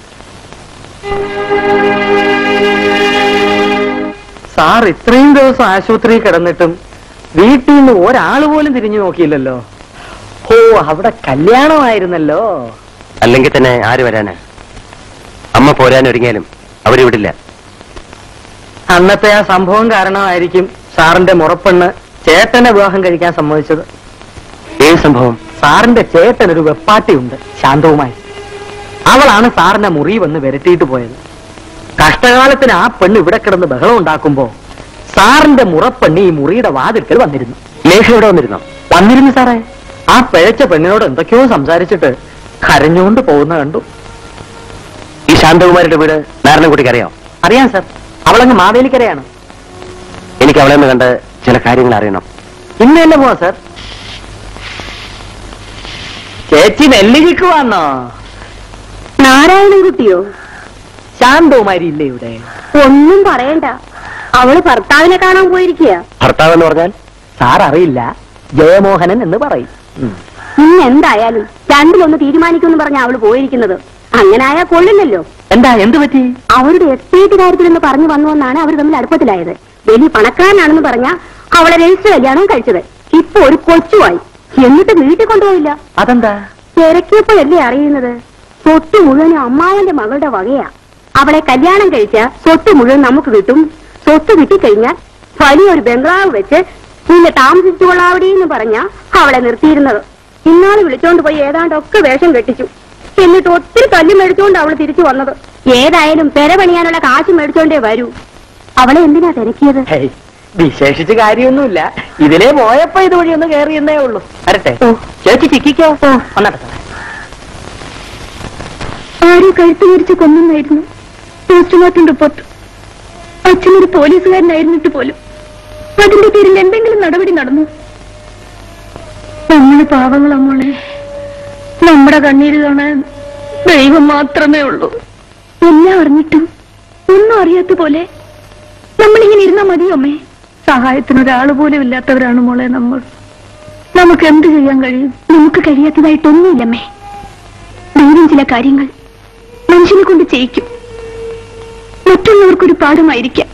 സാർ ഇത്രയും ദിവസം ആശുപത്രിയിൽ കിടന്നിട്ടും വീട്ടിൽ നിന്ന് ഒരാൾ പോലും തിരിഞ്ഞു നോക്കിയില്ലല്ലോ ഓ അവിടെ കല്യാണമായിരുന്നല്ലോ അല്ലെങ്കിൽ തന്നെ ആര് വരാന് അമ്മ പോരാൻ ഒരുങ്ങിയാലും അവരിവിടില്ല അന്നത്തെ ആ സംഭവം കാരണമായിരിക്കും സാറിന്റെ മുറപ്പെണ്ണ് ചേട്ടനെ വിവാഹം കഴിക്കാൻ സമ്മതിച്ചത് ഏത് സംഭവം സാറിന്റെ ചേട്ടൻ ഒരു വെപ്പാട്ടിയുണ്ട് ശാന്തവുമായി അവളാണ് സാറിനെ മുറി വന്ന് വിരട്ടിയിട്ട് പോയത് കഷ്ടകാലത്തിന് ആ പെണ്ണ് ഇവിടെ കിടന്ന് ബഹളം ഉണ്ടാക്കുമ്പോ സാറിന്റെ മുറപ്പെണ്ണ് ഈ മുറിയുടെ വാതിൽക്കൽ വന്നിരുന്നു ലേഖ ഇവിടെ വന്നിരുന്നോ വന്നിരുന്നു സാറേ ആ പിഴച്ച പെണ്ണിനോട് എന്തൊക്കെയോ സംസാരിച്ചിട്ട് കരഞ്ഞുകൊണ്ട് പോകുന്ന കണ്ടു ഈ ശാന്തകുമാരിയുടെ വീട് നാരായണൻകുട്ടിക്ക് അറിയാം അറിയാം സാർ അവളങ്ങ് മാവേലിക്കരയാണ് എനിക്ക് അവളെ ഒന്ന് കണ്ട് ചില കാര്യങ്ങൾ അറിയണം ഇന്ന് തന്നെ പോവാ സാർ ചേച്ചി നെല്ലിക്ക് വന്നോ നാരായണൻകുട്ടിയോ ശാന്തകുമാരി ഇല്ലേ ഇവിടെ ഒന്നും പറയണ്ട അവള് ഭർത്താവിനെ കാണാൻ പോയിരിക്കുക ഭർത്താവ് എന്ന് പറഞ്ഞാൽ സാർ അറിയില്ല ജയമോഹനൻ എന്ന് പറയും ഉം. ഇന്ന് എന്തായാലും രണ്ടിലൊന്ന് തീരുമാനിക്കുമെന്ന് പറഞ്ഞ അവള് പോയിരിക്കുന്നത് അങ്ങനെ ആയാൽ കൊള്ളില്ലല്ലോ എന്താ എന്ത് പറ്റി അവരുടെ എസ്റ്റേറ്റ് കാര്യത്തിൽ എന്ന് പറഞ്ഞു വന്നുവെന്നാണ് അവർ തമ്മിൽ അടുപ്പത്തിലായത് വലിയ പണക്കാരനാണെന്ന് പറഞ്ഞ അവളെ രജിസ്റ്റർ കല്യാണം കഴിച്ചത് ഇപ്പൊ ഒരു കൊച്ചുമായി എന്നിട്ട് വീട്ടിൽ കൊണ്ടുപോയില്ല അതെന്താ തിരക്കിയപ്പോഴല്ലേ അറിയുന്നത് സ്വത്ത് മുഴുവനും അമ്മാവന്റെ മകളുടെ വകയാ അവളെ കല്യാണം കഴിച്ച സ്വത്ത് മുഴുവൻ നമുക്ക് കിട്ടും സ്വത്ത് കിട്ടിക്കഴിഞ്ഞാൽ വലിയൊരു ബംഗ്ലാവ് വെച്ച് നിന്നെ താമസിച്ചു കൊള്ളാവിടെയെന്ന് പറഞ്ഞ അവളെ നിർത്തിയിരുന്നത് ഇന്നാള് വിളിച്ചോണ്ട് പോയി ഏതാണ്ടൊക്കെ വേഷം കെട്ടിച്ചു എന്നിട്ട് ഒത്തിരി തല്ലി മേടിച്ചോണ്ട് അവള് തിരിച്ചു വന്നത് ഏതായാലും പെര പണിയാനുള്ള കാശ് മേടിച്ചോണ്ടേ വരൂ അവളെ എന്തിനാ തിരക്കിയത് ഹേയ്, വിശേഷിച്ച് കാര്യമൊന്നുമില്ല ഇതിലേ പോയപ്പോ ഇതുവഴി ഒന്ന് കയറിയെന്നേ ഉള്ളൂ വരട്ടെ ഓ. ചേച്ചി ചിക്കിക്കോ വന്നട്ടെ സാറേ ആരോ കഴുത്ത് മുറിച്ച് കൊന്നായിരുന്നു പോസ്റ്റ്മോർട്ടം റിപ്പോർട്ട് അച്ഛനൊരു പോലീസുകാരനായിരുന്നിട്ട് പോലും അതിന്റെ പേരിൽ എന്തെങ്കിലും നടപടി നടന്നു നമ്മള് പാവങ്ങളാ മോളെ നമ്മുടെ കണ്ണീര് കാണാൻ ദൈവം മാത്രമേ ഉള്ളൂ എല്ലാം അറിഞ്ഞിട്ടും ഒന്നും അറിയാത്ത പോലെ നമ്മളിങ്ങനെ ഇരുന്നാ മതിയോ അമ്മേ സഹായത്തിന് ഒരാൾ പോലും ഇല്ലാത്തവരാണ് മോളെ നമ്മൾ നമുക്ക് എന്ത് ചെയ്യാൻ കഴിയും നമുക്ക് കഴിയാത്തതായിട്ടൊന്നുമില്ലമ്മേ ദൈവം ചില കാര്യങ്ങൾ മനുഷ്യനെ കൊണ്ട് ചെയ്യിക്കും മറ്റുള്ളവർക്കൊരു പാഠമായിരിക്കാം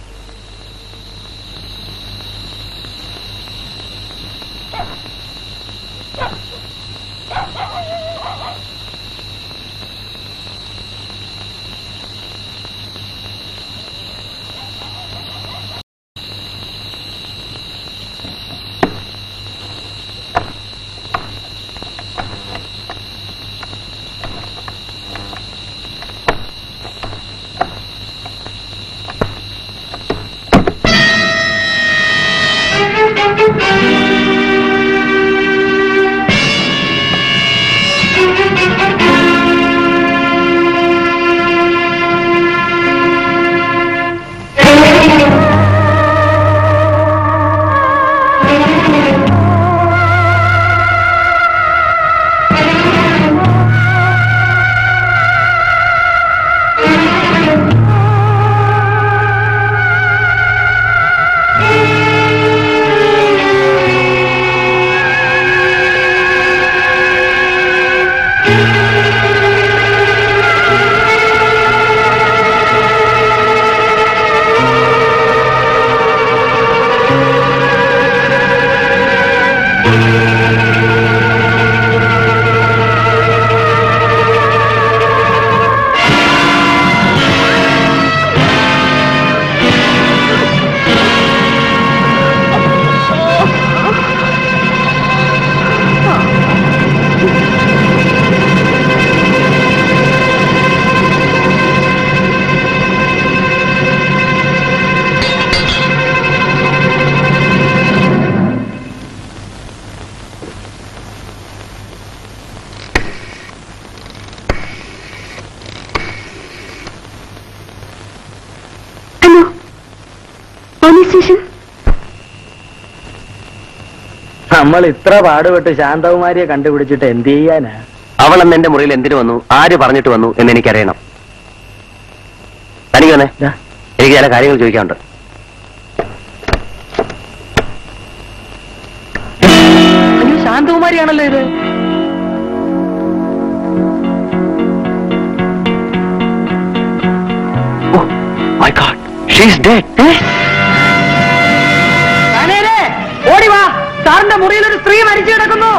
ഹലോ പോലീസ് സ്റ്റേഷൻ നമ്മൾ ഇത്ര പാടുപെട്ട് ശാന്തകുമാരിയെ കണ്ടുപിടിച്ചിട്ട് എന്ത് ചെയ്യാനാ അവൾ അന്ന് എന്റെ മുറിയിൽ എന്തിനു വന്നു ആര് പറഞ്ഞിട്ട് വന്നു എന്ന് എനിക്കറിയണം തനിക്ക് വന്നേ എനിക്ക് ചില കാര്യങ്ങൾ ചോദിക്കാനുണ്ട് അയ്യോ ശാന്തകുമാരിയാണല്ലോ ഇത് മൈ ഗോഡ് ഷീസ് ഡെഡ് ഓടി വാ സാറിന്റെ മുറിയിൽ ഒരു സ്ത്രീ മരിച്ചു കിടക്കുന്നു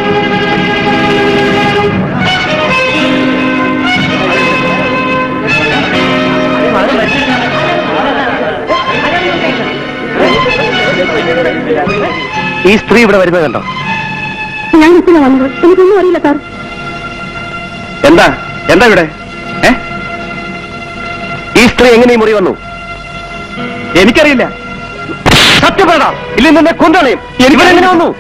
ഈ സ്ത്രീ ഇവിടെ വരുന്നത് കണ്ടോ ഞാൻ ഇപ്പോഴാണ് വന്നത് എനിക്കൊന്നും അറിയില്ല സാർ എന്താ എന്താ ഇവിടെ ഏ ഈ സ്ത്രീ എങ്ങനെ ഈ മുറി വന്നു എനിക്കറിയില്ല സത്യം പറയണം ഇല്ല നിന്നെ കൊന്തളയും ഇവിടെ എങ്ങനെ വന്നു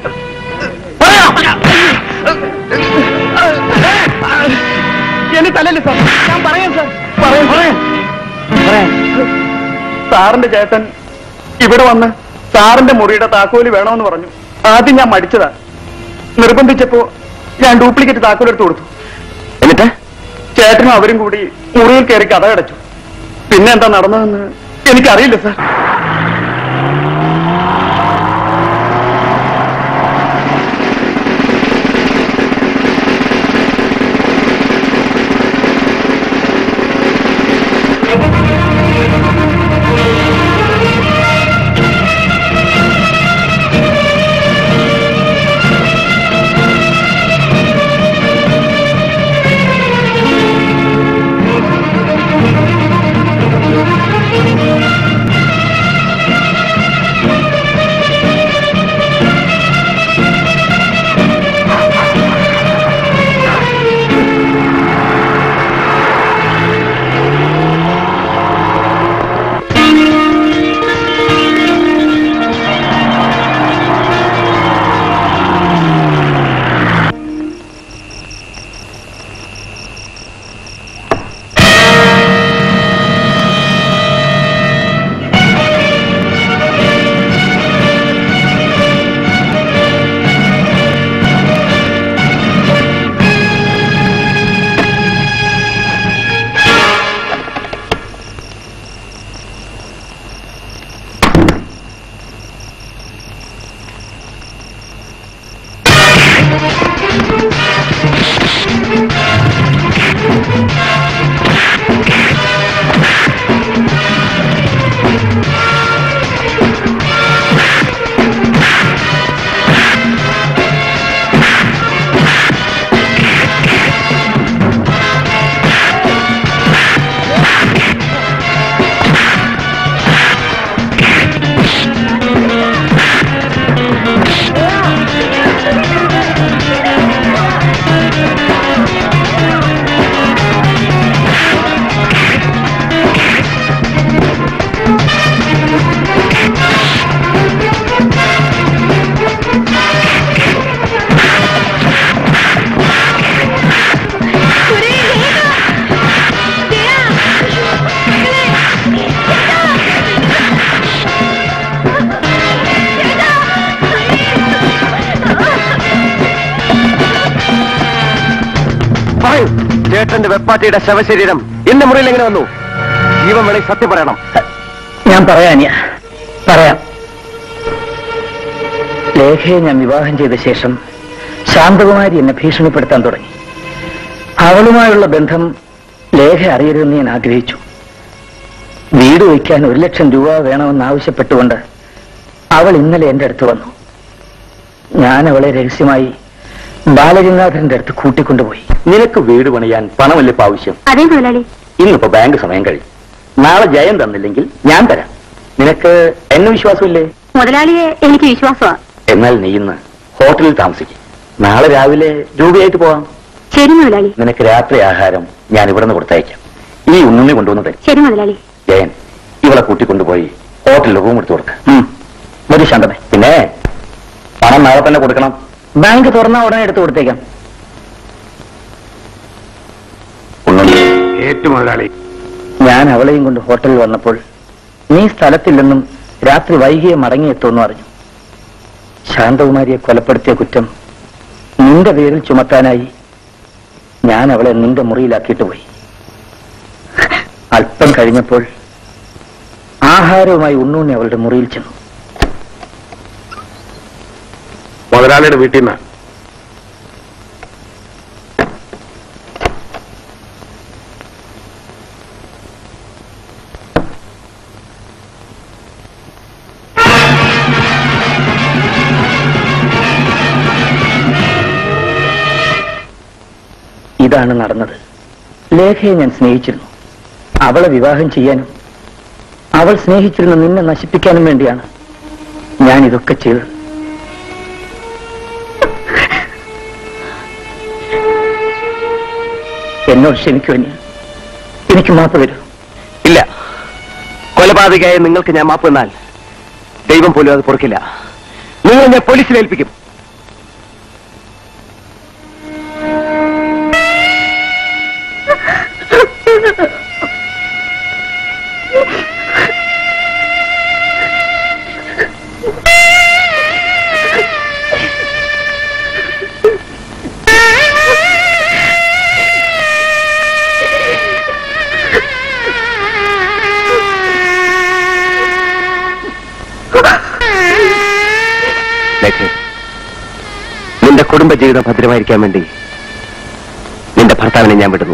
എന്നെ തല്ലല്ലേ സാർ ഞാൻ പറയാം സാർ പറയാം പറയാം പറയാം സാറിന്റെ ചേട്ടൻ ഇവിടെ വന്ന് സാറിന്റെ മുറിയുടെ താക്കോല് വേണമെന്ന് പറഞ്ഞു ആദ്യം ഞാൻ മടിച്ചതാ നിർബന്ധിച്ചപ്പോ ഞാൻ ഡ്യൂപ്ലിക്കേറ്റ് താക്കോൽ എടുത്തു കൊടുത്തു എന്നിട്ട് ചേട്ടനും അവരും കൂടി മുറിയിൽ കയറി കഥ അടച്ചു പിന്നെ എന്താ നടന്നതെന്ന് എനിക്കറിയില്ല സാർ പറയൂ ചേട്ടന്റെ വെപ്പാറ്റിയുടെ ശവശരീരം എന്റെ മുറിയിൽ എങ്ങനെ വന്നു ജീവൻ വേണേ സത്യം പറയണം ഞാൻ പറയാനിയ പറയാം ലേഖയെ ഞാൻ വിവാഹം ചെയ്ത ശേഷം ശാന്തകുമാരി എന്നെ ഭീഷണിപ്പെടുത്താൻ തുടങ്ങി അവളുമായുള്ള ബന്ധം ലേഖ അറിയരുതെന്ന് ഞാൻ ആഗ്രഹിച്ചു വീട് വയ്ക്കാൻ ഒരു ലക്ഷം രൂപ വേണമെന്ന് ആവശ്യപ്പെട്ടുകൊണ്ട് അവൾ ഇന്നലെ എന്റെ അടുത്ത് വന്നു ഞാൻ അവളെ രഹസ്യമായി ബാലഗംഗാധരന്റെ അടുത്ത് കൂട്ടിക്കൊണ്ടുപോയി നിനക്ക് വീട് പണിയാൻ പണമല്ലേ ഇപ്പൊ ആവശ്യം അതേ മുതലാളി ഇന്നിപ്പോ ബാങ്ക് സമയം കഴിയും നാളെ ജയം തന്നില്ലെങ്കിൽ ഞാൻ തരാം നിനക്ക് എന്നെ വിശ്വാസമില്ലേ മുതലാളിയെ എനിക്ക് വിശ്വാസമാണ് എന്നാൽ നീ ഇന്ന് ഹോട്ടലിൽ താമസിക്കും നാളെ രാവിലെ രൂപയായിട്ട് പോവാം ശരി മുതലാളി നിനക്ക് രാത്രി ആഹാരം ഞാൻ ഇവിടെ നിന്ന് കൊടുത്തയക്കാം ഈ ഉണ്ണുണ്ണി കൊണ്ടുവന്ന് തരും ശരി മുതലാളി ജയൻ ഇവളെ കൂട്ടിക്കൊണ്ടുപോയി ഹോട്ടലിൽ റൂം എടുത്തു കൊടുക്ക ഒരു ശാന്തമേ പിന്നെ പണം നാളെ തന്നെ കൊടുക്കണം ബാങ്ക് തുറന്ന ഉടനെ എടുത്തു കൊടുത്തേക്കാം ഉണ്ണുണ്ണി ഏറ്റുമുതലാളി ഞാൻ അവളെയും കൊണ്ട് ഹോട്ടലിൽ വന്നപ്പോൾ നീ സ്ഥലത്തില്ലെന്നും രാത്രി വൈകിയെ മടങ്ങിയെത്തുമെന്നും അറിഞ്ഞു ശാന്തകുമാരിയെ കൊലപ്പെടുത്തിയ കുറ്റം നിന്റെ പേരിൽ ചുമത്താനായി ഞാൻ അവളെ നിന്റെ മുറിയിലാക്കിയിട്ട് പോയി അല്പം കഴിഞ്ഞപ്പോൾ ആഹാരവുമായി ഉണ്ണൂണ്ണി അവളുടെ മുറിയിൽ ചെന്നു മുതലാളിയുടെ വീട്ടിൽ നിന്ന് ഇതാണ് നടന്നത് ലേഖയെ ഞാൻ സ്നേഹിച്ചിരുന്നു അവളെ വിവാഹം ചെയ്യാനും അവൾ സ്നേഹിച്ചിരുന്ന നിന്നെ നശിപ്പിക്കാനും വേണ്ടിയാണ് ഞാൻ ഇതൊക്കെ ചെയ്തത് എന്നോട് ക്ഷമിക്കുവന് എനിക്ക് മാപ്പ് തരൂ ഇല്ല കൊലപാതകയായ നിങ്ങൾക്ക് ഞാൻ മാപ്പ് തന്നാൽ ദൈവം പോലും അത് പൊറുക്കില്ല നിങ്ങൾ ഞാൻ പോലീസിൽ ഏൽപ്പിക്കും ലേഖേ, നിന്റെ കുടുംബജീവിതം ഭദ്രമായിരിക്കാൻ വേണ്ടി നിന്റെ ഭർത്താവിനെ ഞാൻ വിടുന്നു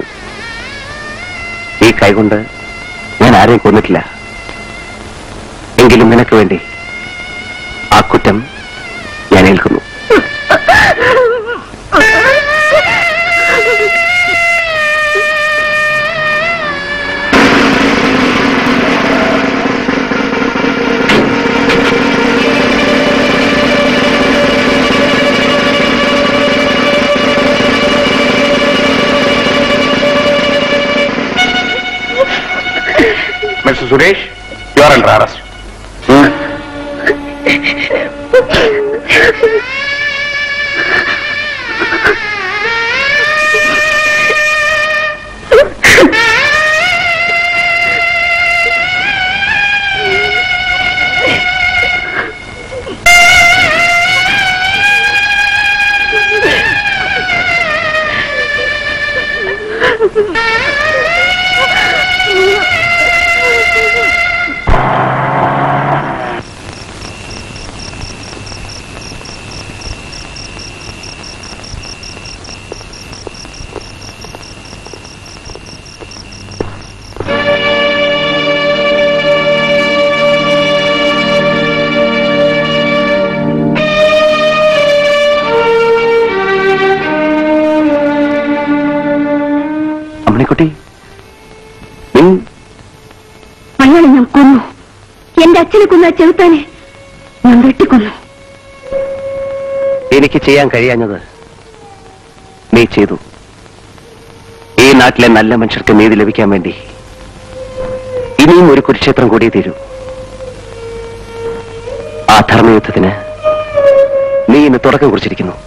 ഈ കൈകൊണ്ട് ഞാൻ ആരെയും കൊന്നിട്ടില്ല എങ്കിലും നിനക്ക് വേണ്ടി ആ കുറ്റം ഞാൻ ഏൽക്കുന്നു Mr Suresh you are under arrest Ammanikutty നീ അയാളെ ഞാൻ കൊന്നു എന്റെ അച്ഛനെ കൊന്ന ആ ചെറുത്താനെ ഞാൻ വെട്ടിക്കൊന്നു എനിക്ക് ചെയ്യാൻ കഴിയാഞ്ഞത് നീ ചെയ്തു ഈ നാട്ടിലെ നല്ല മനുഷ്യർക്ക് നീതി ലഭിക്കാൻ വേണ്ടി ഇനിയും ഒരു കുരുക്ഷേത്രം കൂടിയേ തീരൂ ആ ധർമ്മയുദ്ധത്തിന് നീ ഇന്ന് തുടക്കം കുറിച്ചിരിക്കുന്നു